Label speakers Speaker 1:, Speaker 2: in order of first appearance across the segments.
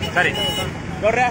Speaker 1: ಸರಿ ಗೌಡ್ರೆ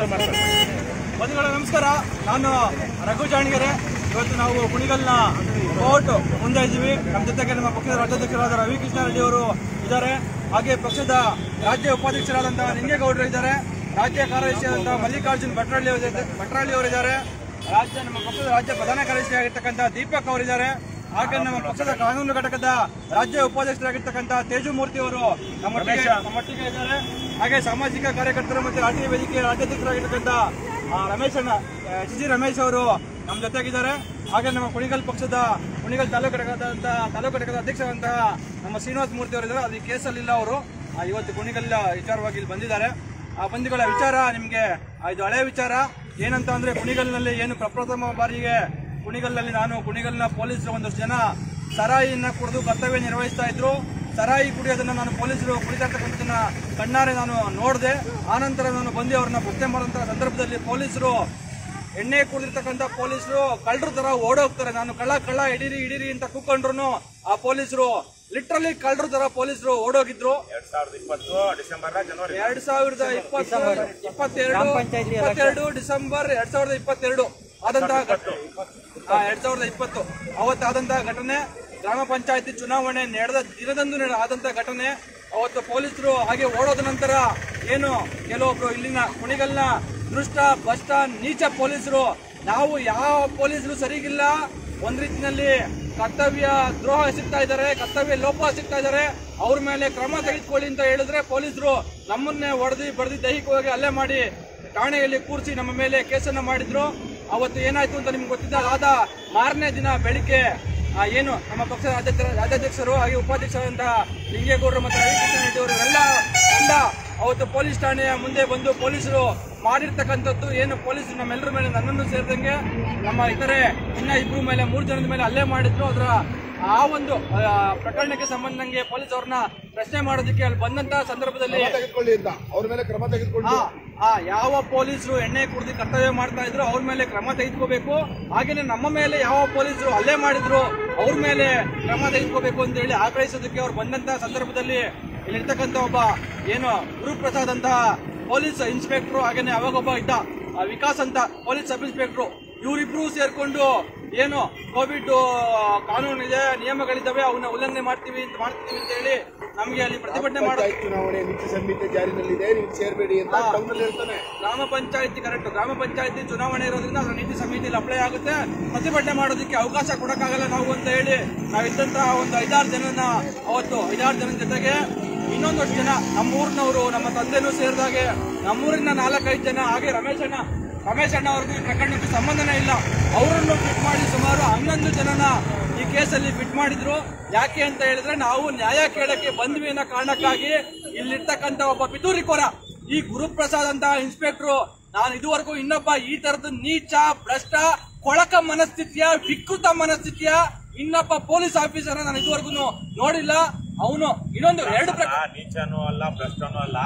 Speaker 2: ಬಂಧುಗಳೇ ನಮಸ್ಕಾರ ನಾನು ರಘು ಜಾಣಿಗೆರೆ ಇವತ್ತು ನಾವು ಕುಣಿಗಲ್ನ ಕೋರ್ಟ್ ಮುಂದೆ ಇದ್ದೀವಿ ನಮ್ಮ ಜೊತೆಗೆ ನಮ್ಮ ಪಕ್ಷದ ರಾಜ್ಯಾಧ್ಯಕ್ಷರಾದ ರವಿಕೃಷ್ಣ ರೆಡ್ಡಿ ಅವರು ಇದ್ದಾರೆ ಹಾಗೆ ಪಕ್ಷದ ರಾಜ್ಯ ಉಪಾಧ್ಯಕ್ಷರಾದಂತಹ ನಿಂಗೇಗೌಡರು ಇದ್ದಾರೆ ರಾಜ್ಯ ಕಾರ್ಯದರ್ಶಿಯಾದಂತಹ ಮಲ್ಲಿಕಾರ್ಜುನ್ ಭಟ್ರಳ್ಳಿ ಅವರು ಇದ್ದಾರೆ- ಭಟ್ರಳ್ಳಿ ಅವರಿದ್ದಾರೆ ರಾಜ್ಯ ನಮ್ಮ ಪಕ್ಷದ ರಾಜ್ಯ ಪ್ರಧಾನ ಕಾರ್ಯದರ್ಶಿ ಆಗಿರ್ತಕ್ಕಂಥ ದೀಪಕ್ ಅವರಿದ್ದಾರೆ ಹಾಗೆ ನಮ್ಮ ಪಕ್ಷದ ಕಾನೂನು ಘಟಕದ ರಾಜ್ಯ ಉಪಾಧ್ಯಕ್ಷರಾಗಿರ್ತಕ್ಕಂಥ ತೇಜುಮೂರ್ತಿ ಅವರು ನಮ್ಮೊಟ್ಟಿಗೆ ನಮ್ಮೊಟ್ಟಿಗೆ ಇದ್ದಾರೆ ಹಾಗೆ ಸಾಮಾಜಿಕ ಕಾರ್ಯಕರ್ತರು ಮತ್ತು ರಾಷ್ಟ್ರೀಯ ವೇದಿಕೆ ರಾಜ್ಯಾಧ್ಯಕ್ಷರಾಗಿರ್ತಕ್ಕಂಥ ಆ, ರಮೇಶ್ ಅಣ್ಣ ಎಚ್ ಜಿ ರಮೇಶ್ ಅವರು ನಮ್ಮ ಜೊತೆಗಿದ್ದಾರೆ ಹಾಗೆ ನಮ್ಮ ಕುಣಿಗಲ್ ಪಕ್ಷದ ಕುಣಿಗಲ್ ತಾಲೂಕು ಘಟಕದಂತ ತಾಲೂಕು ಘಟಕದ ಅಧ್ಯಕ್ಷರಾದಂತಹ ನಮ್ಮ ಶ್ರೀನಿವಾಸ ಮೂರ್ತಿ ಅವರು ಇದ್ದಾರೆ ಅದು ಕೇಸಲ್ಲಿಲ್ಲ ಅವರು ಆ, ಇವತ್ತು ಕುಣಿಗಲ್ ವಿಚಾರವಾಗಿ ಇಲ್ಲಿ ಬಂದಿದ್ದಾರೆ ಆ ಬಂಧುಗಳ ವಿಚಾರ ನಿಮಗೆ ಇದು ಹಳೆ ವಿಚಾರ ಏನಂತ ಅಂದ್ರೆ ಕುಣಿಗಲ್ನಲ್ಲಿ ಏನು ಪ್ರಪ್ರಥಮ ಬಾರಿಗೆ ಕುಣಿಗಲ್ನಲ್ಲಿ ನಾನು ಕುಣಿಗಲ್ನ ಪೊಲೀಸರು ಒಂದಷ್ಟು ಜನ ಸರಾಯಿಯನ್ನ ಕುಡಿದು ಕರ್ತವ್ಯ ನಿರ್ವಹಿಸ್ತಾ ಇದ್ರು ಸರಾಯಿ ಕುಡಿಯೋದನ್ನ ನಾನು ಪೊಲೀಸರು ಕುಡಿತಾ ಇರ್ತಕ್ಕಂಥದ್ದನ್ನ ಕಣ್ಣಾರೆ ನಾನು ನೋಡಿದೆ ಆನಂತರ ನಾನು ಬಂದು ಅವ್ರನ್ನ ಪತ್ತೆ ಮಾಡುವಂತಹ ಸಂದರ್ಭದಲ್ಲಿ ಪೊಲೀಸರು ಎಣ್ಣೆ ಕುಡಿದಿರ್ತಕ್ಕಂಥ ಪೊಲೀಸರು ಕಳ್ಳರ ತರ ಓಡೋಗ್ತಾರೆ ನಾನು ಕಳ್ಳ ಕಳ್ಳ ಹಿಡೀರಿ ಹಿಡೀರಿ ಅಂತ ಕೂಕೊಂಡ್ರು ಆ ಪೊಲೀಸರು ಲಿಟ್ರಲಿ ಕಳ್ಳರ ತರ ಪೊಲೀಸರು ಓಡೋಗಿದ್ರು
Speaker 1: ಎರಡ್ ಸಾವಿರದ ಇಪ್ಪತ್ತು ಡಿಸೆಂಬರ್ ಜನವರಿ
Speaker 2: ಎರಡ್ ಸಾವಿರದ ಇಪ್ಪತ್ತು ಇಪ್ಪತ್ತೆರಡು ಇಪ್ಪತ್ತೆರಡು ಡಿಸೆಂಬರ್ ಎರಡ್ ಸಾವಿರದ ಇಪ್ಪತ್ತೆರಡು ಆದಂತಹ ಘಟ- ಆ, ಎರಡ್ ಸಾವಿರದ ಇಪ್ಪತ್ತು ಅವತ್ತಾದಂತಹ ಘಟನೆ ಗ್ರಾಮ ಪಂಚಾಯತಿ ಚುನಾವಣೆ ನಡೆದ ದಿನದಂದು ನಡೆ- ಆದಂತಹ ಘಟನೆ ಅವತ್ತು ಪೊಲೀಸರು ಹಾಗೆ ಓಡೋದ ನಂತರ ಏನು ಕೆಲವೊಬ್ರು ಇಲ್ಲಿನ ಕುಣಿಗಲ್ನ ದೃಷ್ಟ ಭ್ರಷ್ಟ ನೀಚ ಪೊಲೀಸರು ನಾವು ಯಾವ ಪೊಲೀಸರು ಸರಿಗಿಲ್ಲ ಒಂದ್ ರೀತಿನಲ್ಲಿ ಕರ್ತವ್ಯ ದ್ರೋಹ ಸಿಗ್ತಾ ಇದ್ದಾರೆ ಕರ್ತವ್ಯ ಲೋಪ ಸಿಗ್ತಾ ಇದ್ದಾರೆ ಅವ್ರ ಮೇಲೆ ಕ್ರಮ ತೆಗೆದುಕೊಳ್ಳಿ ಅಂತ ಹೇಳಿದ್ರೆ ಪೊಲೀಸರು ನಮ್ಮನ್ನೇ ಹೊಡೆದಿ ಬಡ್ದಿ ದೈಹಿಕವಾಗಿ ಹಲ್ಲೆ ಮಾಡಿ ಠಾಣೆಯಲ್ಲಿ ಕೂರಿಸಿ ನಮ್ಮ ಮೇಲೆ ಕೇಸನ್ನ ಮಾಡಿದ್ರು ಅವತ್ತು ಏನಾಯ್ತು ಅಂತ ನಿಮ್ಗೆ ಗೊತ್ತಿದ್ದಾಗ ಆದ ಮಾರನೇ ದಿನ ಬೆಳಿಗ್ಗೆ ಆ, ಏನು ನಮ್ಮ ಪಕ್ಷದ ರಾಜ್ಯಾಧ್ಯಕ್ಷ ರಾಜ್ಯಾಧ್ಯಕ್ಷರು ಹಾಗೆ ಉಪಾಧ್ಯಕ್ಷರಾದಂತಹ ಲಿಂಗೇಗೌಡರು ಮತ್ತು ರವಿಕೃಷ್ಣ ರೆಡ್ಡಿ ಅವರು ಎಲ್ಲ ಎಲ್ಲ ಅವತ್ತು ಪೊಲೀಸ್ ಠಾಣೆಯ ಮುಂದೆ ಬಂದು ಪೊಲೀಸರು ಮಾಡಿರ್ತಕ್ಕಂಥದ್ದು ಏನು ಪೊಲೀಸರು ನಮ್ಮೆಲ್ಲರ ಮೇಲೆ ನನ್ನನ್ನು ಸೇರಿದಂಗೆ ನಮ್ಮ ಇತರೆ ಇನ್ನ ಇಬ್ರು ಮೇಲೆ ಮೂರು ಜನದ ಮೇಲೆ ಹಲ್ಲೆ ಮಾಡಿದ್ರು ಅದರ ಆ ಒಂದು ಆ, ಪ್ರಕರಣಕ್ಕೆ ಸಂಬಂಧಂಗೆ ಪೊಲೀಸ್ ಅವ್ರನ್ನ ಪ್ರಶ್ನೆ ಮಾಡೋದಕ್ಕೆ ಅಲ್ಲಿ ಬಂದಂತಹ ಸಂದರ್ಭದಲ್ಲಿ
Speaker 3: ತೆಗೆದುಕೊಳ್ಳಿ ಅಂತ ಅವ್ರ ಮೇಲೆ ಕ್ರಮ ತೆಗೆದುಕೊಂಡು
Speaker 2: ಆ, ಆ ಯಾವ ಪೊಲೀಸರು ಎಣ್ಣೆ ಕುಡಿದು ಕರ್ತವ್ಯ ಮಾಡ್ತಾ ಇದ್ರು ಅವ್ರ ಮೇಲೆ ಕ್ರಮ ತೆಗೆದುಕೋಬೇಕು ಹಾಗೇನೆ ನಮ್ಮ ಮೇಲೆ ಯಾವ ಪೊಲೀಸರು ಹಲ್ಲೆ ಮಾಡಿದ್ರು ಅವ್ರ ಮೇಲೆ ಕ್ರಮ ತೆಗೆದುಕೋಬೇಕು ಅಂತ ಹೇಳಿ ಆಗ್ರಹಿಸೋದಕ್ಕೆ ಅವ್ರು ಬಂದಂತಹ ಸಂದರ್ಭದಲ್ಲಿ ಇಲ್ಲಿರ್ತಕ್ಕಂಥ ಒಬ್ಬ ಏನು ಗುರುಪ್ರಸಾದ್ ಅಂತ ಪೊಲೀಸ್ ಇನ್ಸ್ಪೆಕ್ಟರ್ ಹಾಗೇನೆ ಅವಾಗ ಒಬ್ಬ ಇದ್ದ ಆ ವಿಕಾಸ್ ಅಂತ ಪೊಲೀಸ್ ಸಬ್ ಇನ್ಸ್ಪೆಕ್ಟರ್ ಇವರಿಬ್ರು ಸೇರ್ಕೊಂಡು ಏನು ಕೋವಿಡ್ ಕಾನೂನು ಇದೆ ನಿಯಮಗಳಿದ್ದಾವೆ ಅವನ್ನ ಉಲ್ಲಂಘನೆ ಮಾಡ್ತೀವಿ ಅಂತ ಮಾಡ್ತೀವಿ ಅಂತ ಹೇಳಿ ನಮಗೆ ಅಲ್ಲಿ ಪ್ರತಿಭಟನೆ ಮಾಡೋ
Speaker 3: ಪಂಚಾಯತ್ ಚುನಾವಣೆ ನೀತಿ ಸಂಹಿತೆ ಜಾರಿನಲ್ಲಿದೆ ನೀವು ಸೇರ್ಬೇಡಿ ಅಂತ ಟೌನ್ ಅಲ್ಲಿ ಹೇಳ್ತಾನೆ
Speaker 2: ಗ್ರಾಮ ಪಂಚಾಯತಿ ಕರೆಕ್ಟ್ ಗ್ರಾಮ ಪಂಚಾಯತಿ ಚುನಾವಣೆ ಇರೋದ್ರಿಂದ ಅದರ ನೀತಿ ಸಮಿತಿಯಲ್ಲಿ ಅಪ್ಲೈ ಆಗುತ್ತೆ ಪ್ರತಿಭಟನೆ ಮಾಡೋದಕ್ಕೆ ಅವಕಾಶ ಕೊಡಕ್ಕಾಗಲ್ಲ ನಾವು ಅಂತ ಹೇಳಿ ನಾವಿದ್ದಂತಹ ಒಂದು ಐದಾರು ಜನನ ಅವತ್ತು ಐದಾರು ಜನದ ಜೊತೆಗೆ ಇನ್ನೊಂದಷ್ಟು ಜನ ನಮ್ಮೂರಿನವರು ನಮ್ಮ ತಂದೆನೂ ಸೇರಿದಾಗೆ ನಮ್ಮೂರಿನ ನಾಲ್ಕೈದು ಜನ ಹಾಗೆ ರಮೇಶ್ ಅಣ್ಣ ರಮೇಶ್ ಅಣ್ಣ ಅವ್ರಿಗೂ ಈ ಪ್ರಕರಣಕ್ಕೆ ಸಂಬಂಧನೇ ಇಲ್ಲ ಅವರನ್ನು ಫಿಟ್ ಮಾಡಿ ಸುಮಾರು ಹನ್ನೊಂದು ಜನನ ಈ ಕೇಸಲ್ಲಿ ಫಿಟ್ ಮಾಡಿದ್ರು ಯಾಕೆ ಅಂತ ಹೇಳಿದ್ರೆ ನಾವು ನ್ಯಾಯ ಕೇಳಕ್ಕೆ ಬಂದ್ವಿ ಅನ್ನೋ ಕಾರಣಕ್ಕಾಗಿ ಇಲ್ಲಿರ್ತಕ್ಕಂಥ ಒಬ್ಬ ಪಿತೂರಿಕೋರ ಈ ಗುರುಪ್ರಸಾದ್ ಅಂತ ಇನ್ಸ್ಪೆಕ್ಟರ್ ನಾನು ಇದುವರೆಗೂ ಇನ್ನೊಬ್ಬ ಈ ತರದ ನೀಚ ಭ್ರಷ್ಟ ಕೊಳಕ ಮನಸ್ಥಿತಿಯ ವಿಕೃತ ಮನಸ್ಥಿತಿಯ ಇನ್ನೊಬ್ಬ ಪೊಲೀಸ್ ಆಫೀಸರ್ ನಾನು ಇದುವರೆಗೂ ನೋಡಿಲ್ಲ ಅವನು ಇನ್ನೊಂದು ಎರಡು ಪ್ರಕಾರ
Speaker 1: ಆ ನೀಚನೂ ಅಲ್ಲ ಭ್ರಷ್ಟನೂ ಅಲ್ಲ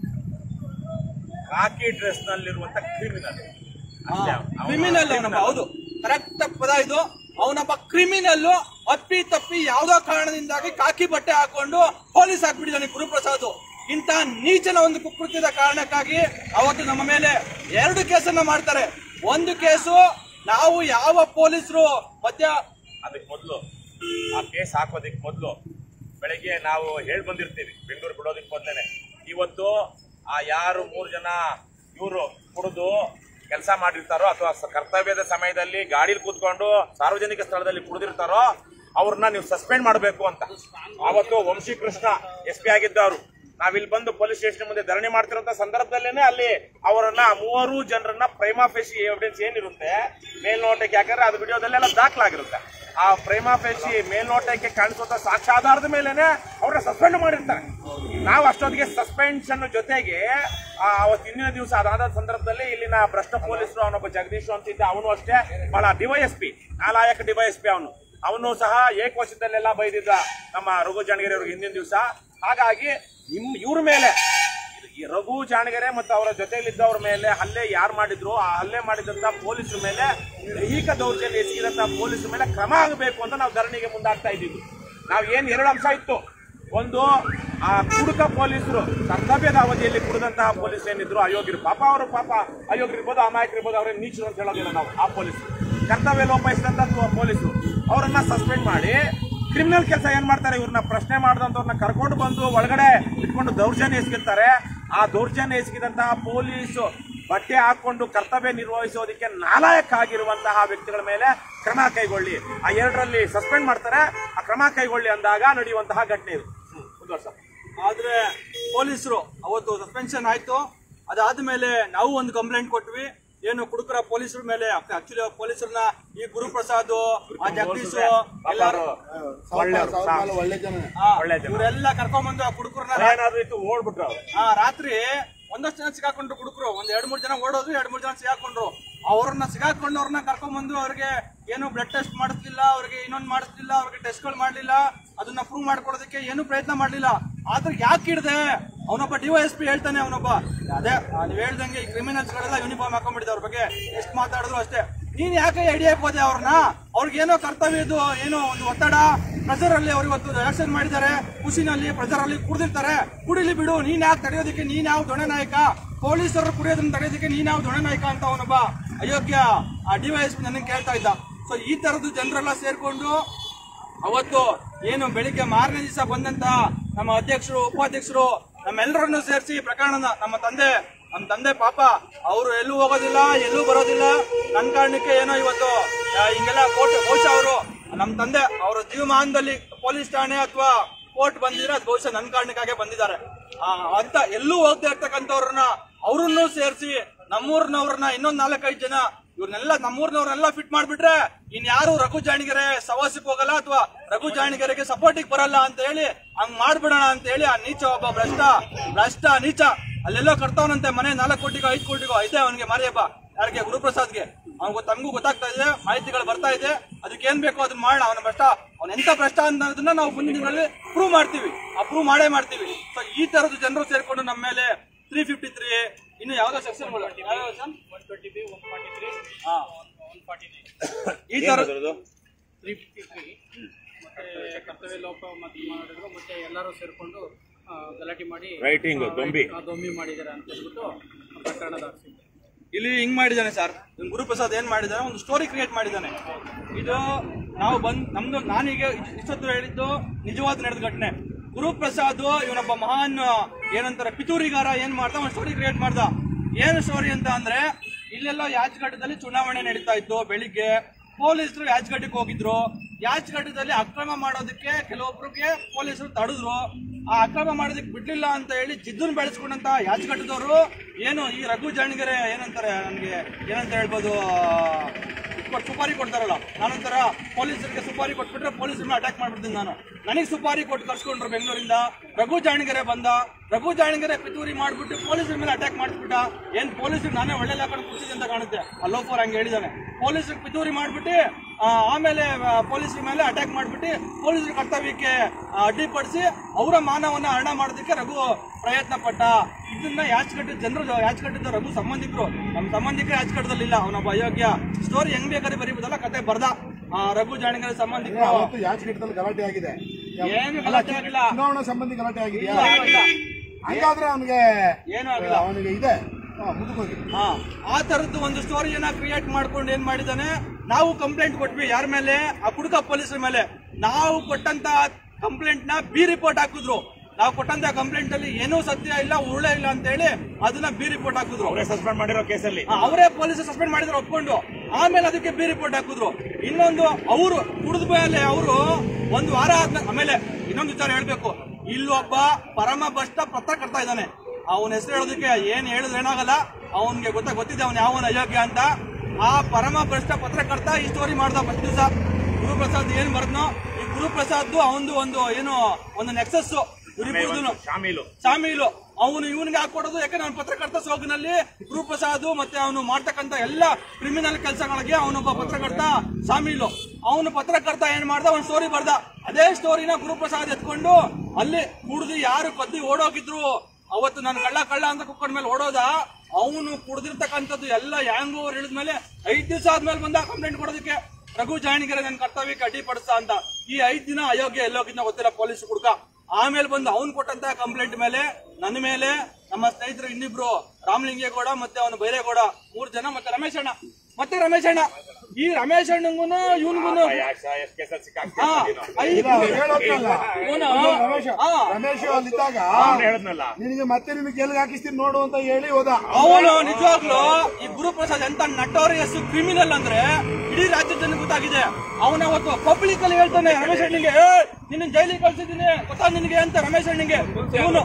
Speaker 1: ಕಾಕಿ ಡ್ರೆಸ್ ನಲ್ಲಿರುವಂತ ಕ್ರಿಮಿನಲ್
Speaker 2: ಕ್ರಿಮಿನಲ್ ಅವನೊಬ್ಬ ಹೌದು ಕರೆಕ್ಟ್ ಪದ ಇದು ಅವನೊಬ್ಬ ಕ್ರಿಮಿನಲ್ ಅಪ್ಪಿ ತಪ್ಪಿ ಯಾವ್ದೋ ಕಾರಣದಿಂದಾಗಿ ಕಾಕಿ ಬಟ್ಟೆ ಹಾಕೊಂಡು ಪೊಲೀಸ್ ಹಾಕ್ಬಿಟ್ಟಿದ್ದಾನೆ ಗುರುಪ್ರಸಾದ್ ಇಂತ ನೀಚನ ಒಂದು ಕುಕೃತ್ಯದ ಕಾರಣಕ್ಕಾಗಿ ಅವತ್ತು ನಮ್ಮ ಮೇಲೆ ಎರಡು ಕೇಸನ್ನ ಮಾಡ್ತಾರೆ ಒಂದು ಕೇಸು ನಾವು ಯಾವ ಪೊಲೀಸರು ಮಧ್ಯ
Speaker 1: ಅದಕ್ಕೆ ಮೊದಲು ಆ ಕೇಸ್ ಹಾಕೋದಕ್ಕೆ ಮೊದಲು ಬೆಳಗ್ಗೆ ನಾವು ಹೇಳ್ ಬಂದಿರ್ತೀವಿ ಬೆಂಗಳೂರು ಬಿಡೋದಕ್ಕೆ ಮೊದಲೇನೆ ಇವತ್ತು ಆ ಯಾರು ಮೂರು ಜನ ಇವರು ಕುಡಿದು ಕೆಲಸ ಮಾಡಿರ್ತಾರೋ ಅಥವಾ ಸ- ಕರ್ತವ್ಯದ ಸಮಯದಲ್ಲಿ ಗಾಡಿಲಿ ಕೂತ್ಕೊಂಡು ಸಾರ್ವಜನಿಕ ಸ್ಥಳದಲ್ಲಿ ಕುಡಿದಿರ್ತಾರೋ ಅವ್ರನ್ನ ನೀವು ಸಸ್ಪೆಂಡ್ ಮಾಡಬೇಕು ಅಂತ ಅವತ್ತು ವಂಶಿ ಕೃಷ್ಣ ಎಸ್ ಪಿ ಆಗಿದ್ದವರು ನಾವಿಲ್ಲಿ ಬಂದು ಪೊಲೀಸ್ ಸ್ಟೇಷನ್ ಮುಂದೆ ಧರಣಿ ಮಾಡ್ತಿರೋಂತ ಸಂದರ್ಭದಲ್ಲೇನೆ ಅಲ್ಲಿ ಅವರನ್ನ ಮೂವರು ಜನರನ್ನ ಪ್ರೈಮಾ ಫೇಸಿ ಎವಿಡೆನ್ಸ್ ಏನಿರುತ್ತೆ ಮೇಲ್ನೋಟಕ್ಕೆ ಯಾಕಂದ್ರೆ ಅದು ವಿಡಿಯೋದಲ್ಲೆಲ್ಲ ದಾಖಲಾಗಿರುತ್ತೆ ಆ ಪ್ರೈಮಾ ಫೇಸಿ ಮೇಲ್ನೋಟಕ್ಕೆ ಕಾಣಿಸುವಂತ ಸಾಕ್ಷ್ಯಾಧಾರದ ಮೇಲೆನೆ ಅವ್ರನ್ನ ಸಸ್ಪೆಂಡ್ ಮಾಡಿರ್ತಾರೆ ನಾವು ಅಷ್ಟೊತ್ತಿಗೆ ಸಸ್ಪೆನ್ಷನ್ ಜೊತೆಗೆ ಆ, ಅವತ್ತು ಹಿಂದಿನ ದಿವಸ ಅದಾದ ಸಂದರ್ಭದಲ್ಲಿ ಇಲ್ಲಿನ ಭ್ರಷ್ಟ ಪೊಲೀಸರು ಅವನೊಬ್ಬ ಜಗದೀಶ್ ಅಂತಿದ್ದ ಅವನು ಅಷ್ಟೇ ಬಹಳ ಡಿವೈಎಸ್ಪಿ ನಾಲಾಯಕ ಡಿವೈಎಸ್ಪಿ ಅವನು ಅವನು ಸಹ ಏಕವಚನದಲ್ಲೆಲ್ಲ ಬೈದಿದ್ದ ನಮ್ಮ ರಘು ಜಾಣಗೆರೆ ಅವ್ರಿಗೆ ಹಿಂದಿನ ದಿವಸ ಹಾಗಾಗಿ ಇಮ್ ಇವ್ರ ಮೇಲೆ ಈ ರಘು ಜಾಣಗೆರೆ ಮತ್ತು ಅವರ ಜೊತೆಯಲ್ಲಿದ್ದವ್ರ ಮೇಲೆ ಹಲ್ಲೆ ಯಾರು ಮಾಡಿದ್ರು ಆ ಹಲ್ಲೆ ಮಾಡಿದಂತ ಪೊಲೀಸರ ಮೇಲೆ ದೈಹಿಕ ದೌರ್ಜನ್ಯ ಎಸಗಿದಂತ ಪೊಲೀಸರ ಮೇಲೆ ಕ್ರಮ ಆಗಬೇಕು ಅಂತ ನಾವು ಧರಣಿಗೆ ಮುಂದಾಗ್ತಾ ಇದ್ದೀವಿ ನಾವು ಏನ್ ಎರಡು ಅಂಶ ಇತ್ತು ಒಂದು ಆ ಕುಡುಕ ಪೊಲೀಸರು ಕರ್ತವ್ಯದ ಅವಧಿಯಲ್ಲಿ ಕುಡಿದಂತಹ ಪೊಲೀಸ್ ಏನಿದ್ರು ಅಯೋಗ್ಯರು ಪಾಪ ಅವರು ಪಾಪ ಅಯೋಗ್ಯರಿರ್ಬೋದು ಅಮಾಯಕರಿರ್ಬೋದು ಅವ್ರೇನು ನೀಚರು ಅಂತ ಹೇಳೋದಿಲ್ಲ ನಾವು ಆ ಪೊಲೀಸರು ಕರ್ತವ್ಯ ಲೋಪಾಯಿಸಿದಂತ ಪೊಲೀಸರು ಅವರನ್ನ ಸಸ್ಪೆಂಡ್ ಮಾಡಿ ಕ್ರಿಮಿನಲ್ ಕೆಲಸ ಏನ್ ಮಾಡ್ತಾರೆ ಇವ್ರನ್ನ ಪ್ರಶ್ನೆ ಮಾಡಿದಂತವ್ರನ್ನ ಕರ್ಕೊಂಡು ಬಂದು ಒಳಗಡೆ ಇಟ್ಕೊಂಡು ದೌರ್ಜನ್ಯ ಎಸಗಿರ್ತಾರೆ ಆ ದೌರ್ಜನ್ಯ ಎಸಗಿದಂತಹ ಪೊಲೀಸು ಬಟ್ಟೆ ಹಾಕೊಂಡು ಕರ್ತವ್ಯ ನಿರ್ವಹಿಸೋದಕ್ಕೆ ನಾಲಾಯಕ ಆಗಿರುವಂತಹ ವ್ಯಕ್ತಿಗಳ ಮೇಲೆ ಕ್ರಮ ಕೈಗೊಳ್ಳಿ ಆ ಎರಡರಲ್ಲಿ ಸಸ್ಪೆಂಡ್ ಮಾಡ್ತಾರೆ ಆ ಕ್ರಮ ಕೈಗೊಳ್ಳಿ ಅಂದಾಗ ನಡೆಯುವಂತಹ ಘಟನೆ ಇದು ಹ್ಮ್, ಮುಂದುವರ್ಸ.
Speaker 2: ಆದ್ರೆ ಪೊಲೀಸರು ಅವತ್ತು ಸಸ್ಪೆನ್ಷನ್ ಆಯ್ತು ಅದಾದ್ಮೇಲೆ ನಾವು ಒಂದು ಕಂಪ್ಲೇಂಟ್ ಕೊಟ್ವಿ ಏನು ಕುಡುಕರ ಪೊಲೀಸರ ಮೇಲೆ ಆಕ್ಚುಲಿ ಪೊಲೀಸರನ್ನ ಈ ಗುರುಪ್ರಸಾದ್ ಆ ಜಗದೀಶ್ ಎಲ್ಲಾರು
Speaker 1: ಒಳ್ಳೆಯವ್ರು,
Speaker 3: ಸಾವಿರ ಮೇಲೆ ಒಳ್ಳೆ ಜನ
Speaker 2: ಆ,
Speaker 1: ಒಳ್ಳೆ ಜನ.
Speaker 2: ಇವರೆಲ್ಲ ಕರ್ಕೊಂಡ್ಬಂದು ಆ ಕುಡುಕರನ್ನ
Speaker 1: ಏನಾದ್ರು ಇತ್ತು ಓಡ್ಬಿಟ್ರು ಅವ್ರು.
Speaker 2: ಆ ರಾತ್ರಿ ಒಂದಷ್ಟು ಜನ ಸಿಗಾಕೊಂಡ್ರು ಕುಡುಕರು ಒಂದ್ ಎರಡ್ ಮೂರ್ ಜನ ಓಡೋದು ಎರಡ್ ಮೂರ್ ಜನ ಸಿಗಾಕೊಂಡ್ರು ಅವ್ರನ್ನ ಸಿಗಾಕೊಂಡವ್ರನ್ನ ಕರ್ಕೊಂಡ್ಬಂದು ಅವ್ರಿಗೆ ಏನು ಬ್ಲಡ್ ಟೆಸ್ಟ್ ಮಾಡಿಸ್ಲಿಲ್ಲ ಅವ್ರಿಗೆ ಇನ್ನೊಂದ್ ಮಾಡಿಸ್ಲಿಲ್ಲ ಅವ್ರಿಗೆ ಟೆಸ್ಟ್ಗಳು ಮಾಡ್ಲಿಲ್ಲ ಅದನ್ನ ಪ್ರೂವ್ ಮಾಡ್ಕೊಡೋದಕ್ಕೆ ಏನು ಪ್ರಯತ್ನ ಮಾಡ್ಲಿಲ್ಲ ಆದ್ರೆ ಯಾಕೆ ಹಿಡ್ದೆ ಅವನೊಬ್ಬ ಡಿವೈಎಸ್ ಪಿ ಹೇಳ್ತಾನೆ ಅವನೊಬ್ಬ ಅದೇ ಆ, ನೀವ್ ಹೇಳ್ದಂಗೆ ಈ ಕ್ರಿಮಿನಲ್ಸ್ ಗಳೆಲ್ಲ ಯೂನಿಫಾರ್ಮ್ ಹಾಕೊಂಡ್ಬಿಟ್ಟಿದೆ ಅವ್ರ ಬಗ್ಗೆ ಎಷ್ಟು ಮಾತಾಡಿದ್ರು ಅಷ್ಟೇ ನೀನ್ ಯಾಕೆ ಹಿಡಿಯಕ್ ಹೋದೆ ಅವ್ರನ್ನ ಅವ್ರಿಗೆ ಏನೋ ಕರ್ತವ್ಯ ಇದು ಏನೋ ಒಂದು ಒತ್ತಡ ಪ್ರೆಸರ್ ಅಲ್ಲಿ ಅವ್ರು ಇವತ್ತು ಎಲೆಕ್ಷನ್ ಮಾಡಿದ್ದಾರೆ ಖುಷಿನಲ್ಲಿ ಪ್ರೆಸರ್ ಅಲ್ಲಿ ಕುಡಿದಿರ್ತಾರೆ ಕುಡಿಲಿ ಬಿಡು ನೀನ್ ಯಾಕೆ ತಡೆಯೋದಕ್ಕೆ ನೀನ್ ಯಾವ ದೊಣೆ ನಾಯಕ ಪೊಲೀಸರು ಕುಡಿಯೋದನ್ನ ತಡೆಯೋದಕ್ಕೆ ನೀನ್ ಯಾವ ದೊಣೆ ನಾಯಕ ಅಂತ ಅವನೊಬ್ಬ ಅಯೋಗ್ಯ ಆ ಡಿವೈಎಸ್ ನನಗೆ ಕೇಳ್ತಾ ಇದ್ದ ಸೊ ಈ ತರದ್ದು ಜನರೆಲ್ಲ ಸೇರ್ಕೊಂಡು ಅವತ್ತು ಏನು ಬೆಳಿಗ್ಗೆ ಮಾರನೇ ದಿವಸ ಬಂದಂತ ನಮ್ಮ ಅಧ್ಯಕ್ಷರು ಉಪಾಧ್ಯಕ್ಷರು ನಮ್ಮೆಲ್ಲರನ್ನು ಸೇರಿಸಿ ಪ್ರಕರಣನ ನಮ್ಮ ತಂದೆ ನಮ್ಮ ತಂದೆ ಪಾಪ ಅವರು ಎಲ್ಲೂ ಹೋಗೋದಿಲ್ಲ ಎಲ್ಲೂ ಬರೋದಿಲ್ಲ ನನ್ನ ಕಾರಣಕ್ಕೆ ಏನೋ ಇವತ್ತು ಆ, ಹಿಂಗೆಲ್ಲ ಕೋರ್ಟ್ ಬಹುಶಃ ಅವರು ನಮ್ಮ ತಂದೆ ಅವರ ಜೀವಮಾನದಲ್ಲಿ ಪೊಲೀಸ್ ಠಾಣೆ ಅಥವಾ ಕೋರ್ಟ್ ಬಂದಿದ್ರೆ ಅದು ಬಹುಶಃ ನನ್ನ ಕಾರಣಕ್ಕಾಗೆ ಬಂದಿದ್ದಾರೆ ಆ, ಅಂತ ಎಲ್ಲೂ ಹೋಗ್ತಾ ಇರ್ತಕ್ಕಂಥವ್ರನ್ನ ಅವ್ರನ್ನೂ ಸೇರಿಸಿ ನಮ್ಮೂರ್ನವ್ರನ್ನ ಇನ್ನೊಂದ್ ನಾಲ್ಕೈದು ಜನ ಇವ್ರನ್ನೆಲ್ಲ ನಮ್ಮೂರ್ನವ್ರನ್ನೆಲ್ಲ ಫಿಟ್ ಮಾಡ್ಬಿಟ್ರೆ ಇನ್ ಯಾರು ರಘು ಜಾಣಿಗೆರೆ ಸವಾಸಕ್ಕೆ ಹೋಗಲ್ಲ ಅಥವಾ ರಘು ಜಾಣಿಗೆರೆಗೆ ಸಪೋರ್ಟಿಗೆ ಬರಲ್ಲ ಅಂತ ಹೇಳಿ ಹಂಗ್ ಮಾಡ್ಬಿಡೋಣ ಅಂತ ಹೇಳಿ ಆ ನೀಚ ಒಬ್ಬ ಭ್ರಷ್ಟ ಭ್ರಷ್ಟ ನೀಚ ಅಲ್ಲೆಲ್ಲೋ ಕಟ್ತಾವನಂತೆ ಮನೆ ನಾಲ್ಕು ಕೋಟಿಗೋ ಐದು ಕೋಟಿಗೋ ಇದೆ ಅವನಿಗೆ ಮಾರಿಯಪ್ಪ ಯಾರಿಗೆ ಗುರುಪ್ರಸಾದ್ಗೆ ಅವ್ನಿಗೆ ತಮಗೂ ಗೊತ್ತಾಗ್ತಾ ಇದೆ ಮಾಹಿತಿಗಳು ಬರ್ತಾ ಇದೆ ಅದಕ್ಕೆ ಏನ್ ಬೇಕೋ ಅದನ್ನ ಮಾಡೋಣ ಅವನ ಭ್ರಷ್ಟ ಅವ್ನ ಎಂತ ಭ್ರಷ್ಟ ಅನ್ನೋದನ್ನ ನಾವು ಮುಂದಿನ ದಿನಗಳಲ್ಲಿ ಪ್ರೂವ್ ಮಾಡ್ತೀವಿ ಆ ಪ್ರೂವ್ ಮಾಡೇ ಮಾಡ್ತೀವಿ ಸೊ ಈ ತರದ ಜನರು ಸೇರ್ಕೊಂಡು ನಮ್ಮ ಮೇಲೆ ತ್ರೀ ಫಿಫ್ಟಿ ತ್ರೀ ಇನ್ನು ಯಾವ್ದೋ ಸೆಕ್ಷನ್ ಈ ತರ
Speaker 1: ಏನದು ಅದು?
Speaker 4: ತ್ರೀ ಫಿಫ್ಟಿ ತ್ರೀ ಮತ್ತೆ ಕರ್ತವ್ಯ ಲೋಪ ಮತ್ತೆ ಮಾಡಿದ್ರು ಮತ್ತೆ ಎಲ್ಲರೂ ಸೇರ್ಕೊಂಡು ಆ, ಗಲಾಟೆ ಮಾಡಿ
Speaker 1: Writing,
Speaker 4: ಆ,
Speaker 1: ದೊಂಬಿ.
Speaker 4: ಆ, ದೊಂಬಿ ಮಾಡಿದ್ದಾರೆ ಅಂತ ಹೇಳ್ಬಿಟ್ಟು ಪ್ರಕರಣ ದಾಖಲಿಸಿದ್ದಾರೆ
Speaker 2: ಇಲ್ಲಿ ಹಿಂಗ್ ಮಾಡಿದ್ದಾನೆ ಸರ್ ಇವ್ನು ಗುರುಪ್ರಸಾದ್ ಏನ್ ಮಾಡಿದ್ದಾನೆ ಒಂದು ಸ್ಟೋರಿ ಕ್ರಿಯೇಟ್ ಮಾಡಿದ್ದಾನೆ ಇದು ನಾವು ಬಂದ್ ನಮ್ದು ನಾನೀಗ ಇದ್- ಇಷ್ಟೊತ್ತು ಹೇಳಿದ್ದು ನಿಜವಾದ ನಡೆದ ಘಟನೆ ಗುರುಪ್ರಸಾದ್ ಇವನೊಬ್ಬ ಮಹಾನ್ ಏನಂತಾರೆ ಪಿತೂರಿಗಾರ ಏನ್ ಮಾಡ್ದ ಒಂದು ಸ್ಟೋರಿ ಕ್ರಿಯೇಟ್ ಮಾಡ್ದ ಏನು ಸ್ಟೋರಿ ಅಂತ ಅಂದ್ರೆ ಇಲ್ಲೆಲ್ಲ ಯಾಚಘಟ್ಟದಲ್ಲಿ ಚುನಾವಣೆ ನಡೀತಾ ಇತ್ತು ಬೆಳಿಗ್ಗೆ ಪೊಲೀಸರು ಯಾಚಘಟ್ಟಕ್ಕೆ ಹೋಗಿದ್ರು ಯಾಚಘಟ್ಟದಲ್ಲಿ ಅಕ್ರಮ ಮಾಡೋದಕ್ಕೆ ಕೆಲವೊಬ್ರಿಗೆ ಪೊಲೀಸರು ತಡೆದ್ರು ಆ ಅಕ್ರಮ ಮಾಡೋದಕ್ಕೆ ಬಿಡ್ಲಿಲ್ಲ ಅಂತ ಹೇಳಿ ಜಿದ್ದನ್ ಬೆಳೆಸ್ಕೊಂಡಂತ ಯಾಚಘಟ್ಟದವರು ಏನು ಈ ರಘು ಜಾಣಿಗೆರೆ ಏನಂತಾರೆ ನನಗೆ ಏನಂತ ಹೇಳ್ಬೋದು ಕೊಟ್- ಸುಪಾರಿ ಕೊಡ್ತಾರಲ್ಲ ನಾನೊಂಥರ ಪೊಲೀಸರಿಗೆ ಸುಪಾರಿ ಕೊಟ್ಬಿಟ್ರೆ ಪೊಲೀಸರನ್ನ ಅಟ್ಯಾಕ್ ಮಾಡ್ಬಿಡ್ತೀನಿ ನಾನು ನನಗೆ ಸುಪಾರಿ ಕೊಟ್ಟು ಕರ್ಸ್ಕೊಂಡ್ರು ಬೆಂಗಳೂರಿಂದ ರಘು ಜಾಣಿಗೆರೆ ಬಂದ ರಘು ಜಾಣಿಗೆರೆ ಪಿತೂರಿ ಮಾಡ್ಬಿಟ್ಟು ಪೊಲೀಸರ ಮೇಲೆ ಅಟ್ಯಾಕ್ ಮಾಡ್ಬಿಟ್ಟ ಏನ್ ಪೊಲೀಸರಿಗೆ ನಾನೇ ಒಳ್ಳೆ ಹಾಕೊಂಡು ಕೂರ್ಸಿದ್ದೆ ಅಂತ ಕಾಣುತ್ತೆ ಅಲ್ಲೋಫರ್ ಹಂಗೆ ಹೇಳಿದಾನೆ ಪೊಲೀಸರಿಗೆ ಪಿತೂರಿ ಮಾಡ್ಬಿಟ್ಟು ಆ, ಆಮೇಲೆ ಪೊಲೀಸರ ಮೇಲೆ ಅಟ್ಯಾಕ್ ಮಾಡ್ಬಿಟ್ಟು ಪೊಲೀಸರ ಕರ್ತವ್ಯಕ್ಕೆ ಆ, ಅಡ್ಡಿಪಡಿಸಿ ಅವರ ಮಾನವನ್ನ ಹರಣ ಮಾಡೋದಕ್ಕೆ ರಘು ಪ್ರಯತ್ನ ಪಟ್ಟ ಇದನ್ನ ಯಾಚಗಟ್ಟಿದ ಜನರು ಯಾಚಗಟ್ಟಿದ್ದ ರಘು ಸಂಬಂಧಿಕರು ನಮ್ಮ ಸಂಬಂಧಿಕರು ಯಾಚಗಟ್ಟದಲ್ಲಿಲ್ಲ ಅವನೊಬ್ಬ ಅಯೋಗ್ಯ ಸ್ಟೋರಿ ಹೆಂಗ್ ಬೇಕಾದ್ರೆ ಬರೀಬೋದಲ್ಲ ಕತೆ ಬರ್ದ ಆ, ರಘು ಜಾಣಿಗರ ಸಂಬಂಧಿಕರು
Speaker 3: ಅವತ್ತು ಯಾಚಗಟ್ಟದಲ್ಲಿ ಗಲಾಟೆ ಆಗಿದೆ
Speaker 2: ಏನು ಗಲಾಟೆ ಆಗಿಲ್ಲ
Speaker 3: ಚುನಾವಣಾ ಸಂಬಂಧಿ ಗಲಾಟೆ ಆಗಿದೆಯಾ
Speaker 2: ಏನು ಇಲ್ಲ.
Speaker 3: ಹಂಗಾದ್ರೆ ಅವನಿಗೆ
Speaker 2: ಏನೂ ಆಗಿಲ್ಲ
Speaker 3: ಅವನಿಗೆ ಇದೆ ಹಾ, ಮುಂದಕ್ಕೆ
Speaker 2: ಹಾ ಆ ತರದ್ದು ಒಂದು ಸ್ಟೋರಿಯನ್ನ ಕ್ರಿಯೇಟ್ ಮಾಡ್ಕೊಂಡು ಏನ್ ಮಾಡಿದಾನೆ ನಾವು ಕಂಪ್ಲೇಂಟ್ ಕೊಟ್ವಿ ಯಾರ ಮೇಲೆ ಆ ಕುಡುಕ ಪೊಲೀಸರ ಮೇಲೆ ನಾವು ಕೊಟ್ಟಂತ ಕಂಪ್ಲೇಂಟ್ ನ ಬಿ ರಿಪೋರ್ಟ್ ಹಾಕಿದ್ರು ನಾವು ಕೊಟ್ಟಂತ ಕಂಪ್ಲೇಂಟ್ ಅಲ್ಲಿ ಏನೂ ಸತ್ಯ ಇಲ್ಲ ಉರುಳೆ ಇಲ್ಲ ಅಂತ ಹೇಳಿ ಅದನ್ನ ಬಿ ರಿಪೋರ್ಟ್ ಹಾಕಿದ್ರು
Speaker 1: ಅವರೇ ಸಸ್ಪೆಂಡ್ ಮಾಡಿರೋ ಕೇಸಲ್ಲಿ
Speaker 2: ಆ, ಅವರೇ ಪೊಲೀಸ್ ಸಸ್ಪೆಂಡ್ ಮಾಡಿದ್ರು ಒಪ್ಕೊಂಡು ಆಮೇಲೆ ಅದಕ್ಕೆ ಬಿ ರಿಪೋರ್ಟ್ ಹಾಕಿದ್ರು ಇನ್ನೊಂದು ಅವರು ಕುಡಿದ ಮೇಲೆ ಅವರು ಒಂದು ವಾರ ಆದ್ಮೇಲೆ ಆಮೇಲೆ ಇನ್ನೊಂದು ವಿಚಾರ ಹೇಳ್ಬೇಕು ಇಲ್ಲೊಬ್ಬ ಪರಮ ಭ್ರಷ್ಟ ಪತ್ರಕರ್ತ ಇದ್ದಾನೆ ಅವನ ಹೆಸರು ಹೇಳೋದಕ್ಕೆ ಏನ್ ಹೇಳಿದ್ರೆ ಏನಾಗಲ್ಲ ಅವನ್ಗೆ ಗೊತ್ತ ಗೊತ್ತಿದೆ ಅವನ್ ಯಾವನ ಅಯೋಗ್ಯ ಅಂತ ಆ ಪರಮ ಭ್ರಷ್ಟ ಪತ್ರಕರ್ತ ಈ ಸ್ಟೋರಿ ಮಾಡ್ದ ಫಸ್ಟ್ ದಿವಸ ಗುರುಪ್ರಸಾದ್ ಏನ್ ಬರ್ದ್ನೋ ಈ ಗುರುಪ್ರಸಾದ್ ಅವನದು ಒಂದು ಏನು ಒಂದು ನೆಕ್ಸಸ್ ಇವ್ರಿಬ್ರದ್ದು
Speaker 1: ಶಾಮೀಲು
Speaker 2: ಶಾಮೀಲು ಅವನು ಇವನಿಗೆ ಹಾಕೊಡೋದು ಯಾಕಂದ್ರೆ ಅವನ ಪತ್ರಕರ್ತ ಸೋಗಿನಲ್ಲಿ ಗುರುಪ್ರಸಾದ್ ಮತ್ತೆ ಅವನು ಮಾಡ್ತಕ್ಕಂತ ಎಲ್ಲ ಕ್ರಿಮಿನಲ್ ಕೆಲಸಗಳಿಗೆ ಅವನೊಬ್ಬ ಪತ್ರಕರ್ತ ಶಾಮೀಲು ಅವನು ಪತ್ರಕರ್ತ ಏನ್ ಮಾಡ್ದ ಅವನ್ ಸ್ಟೋರಿ ಬರ್ದ ಅದೇ ಸ್ಟೋರಿನ ಗುರುಪ್ರಸಾದ್ ಎತ್ಕೊಂಡು ಅಲ್ಲಿ ಕುಡ್ದು ಯಾರು ಕದ್ದಿ ಓಡೋಗಿದ್ರು ಅವತ್ತು ನಾನು ಕಳ್ಳ ಕಳ್ಳ ಅಂತ ಕುಕ್ಕೊಂಡ ಮೇಲೆ ಓಡೋದ ಅವನು ಕುಡ್ದಿರ್ತಕ್ಕಂಥದ್ದು ಎಲ್ಲ ಹ್ಯಾಂಗ್ ಓವರ್ ಇಳಿದ್ಮೇಲೆ ಐದ್ ದಿವಸ ಆದ್ಮೇಲೆ ಬಂದ ಕಂಪ್ಲೇಂಟ್ ಕೊಡೋದಕ್ಕೆ ರಘು ಜಾಣಿಗೆರೆ ನನ್ನ ಕರ್ತವ್ಯಕ್ಕೆ ಅಡ್ಡಿಪಡಿಸ್ತಾ ಅಂತ ಈ ಐದ್ ದಿನ ಅಯೋಗ್ಯ ಎಲ್ಲೋಗಿದ್ನ ಗೊತ್ತಿಲ್ಲ ಪೊಲೀಸ್ ಹುಡುಕ ಆಮೇಲೆ ಬಂದು ಅವ್ನು ಕೊಟ್ಟಂತ ಕಂಪ್ಲೇಂಟ್ ಮೇಲೆ ನನ್ನ ಮೇಲೆ ನಮ್ಮ ಸ್ನೇಹಿತರು ಇನ್ನಿಬ್ರು ರಾಮಲಿಂಗೇಗೌಡ ಮತ್ತೆ ಅವನು ಬೈರೇಗೌಡ ಮೂರ್ ಜನ ಮತ್ತೆ ರಮೇಶ್ ಅಣ್ಣ ಮತ್ತೆ ರಮೇಶ್ ಅಣ್ಣ ಈ ರಮೇಶ್ ಅಣ್ಣಂಗೂನು ಇವನ್ಗೂನು
Speaker 1: ಎಷ್ಟ್ ಕೇಸಲ್ಲಿ ಸಿಕ್ಕಾಕ್ತೀಯ
Speaker 2: ಹಾ,
Speaker 1: ನೀನು?
Speaker 2: ಐದು ಇವನು ಹಾ
Speaker 3: ರಮೇಶ್ ಅಲ್ಲಿದ್ದಾಗ
Speaker 1: ಅವ್ನು ಹೇಳದ್ನಲ್ಲ
Speaker 3: ನಿನಗೆ ಮತ್ತೆ ನಿನಗೆ ಗೆಲ್ಗೆ ಹಾಕಿಸ್ತೀನಿ ನೋಡು ಅಂತ ಹೇಳಿ ಹೋದ
Speaker 2: ಅವನು ನಿಜವಾಗ್ಲು ಈ ಗುರುಪ್ರಸಾದ್ ಎಂತ ನಟೋರಿಯಸ್ ಕ್ರಿಮಿನಲ್ ಅಂದ್ರೆ ಇಡೀ ರಾಜ್ಯದ ಜನ ಗೊತ್ತಾಗಿದೆ ಅವನ ಅವತ್ತು ಪಬ್ಲಿಕ್ ಅಲ್ಲಿ ಹೇಳ್ತಾನೆ ರಮೇಶ್ ಅಣ್ಣಿಗೆ "ಏ, ನಿನ್ನ ಜೈಲಿಗೆ ಕಳ್ಸಿದ್ದೀನಿ ಗೊತ್ತಾ ನಿನಗೆ ಅಂತ ರಮೇಶ್ ಅಣ್ಣಿಗೆ ಇವನು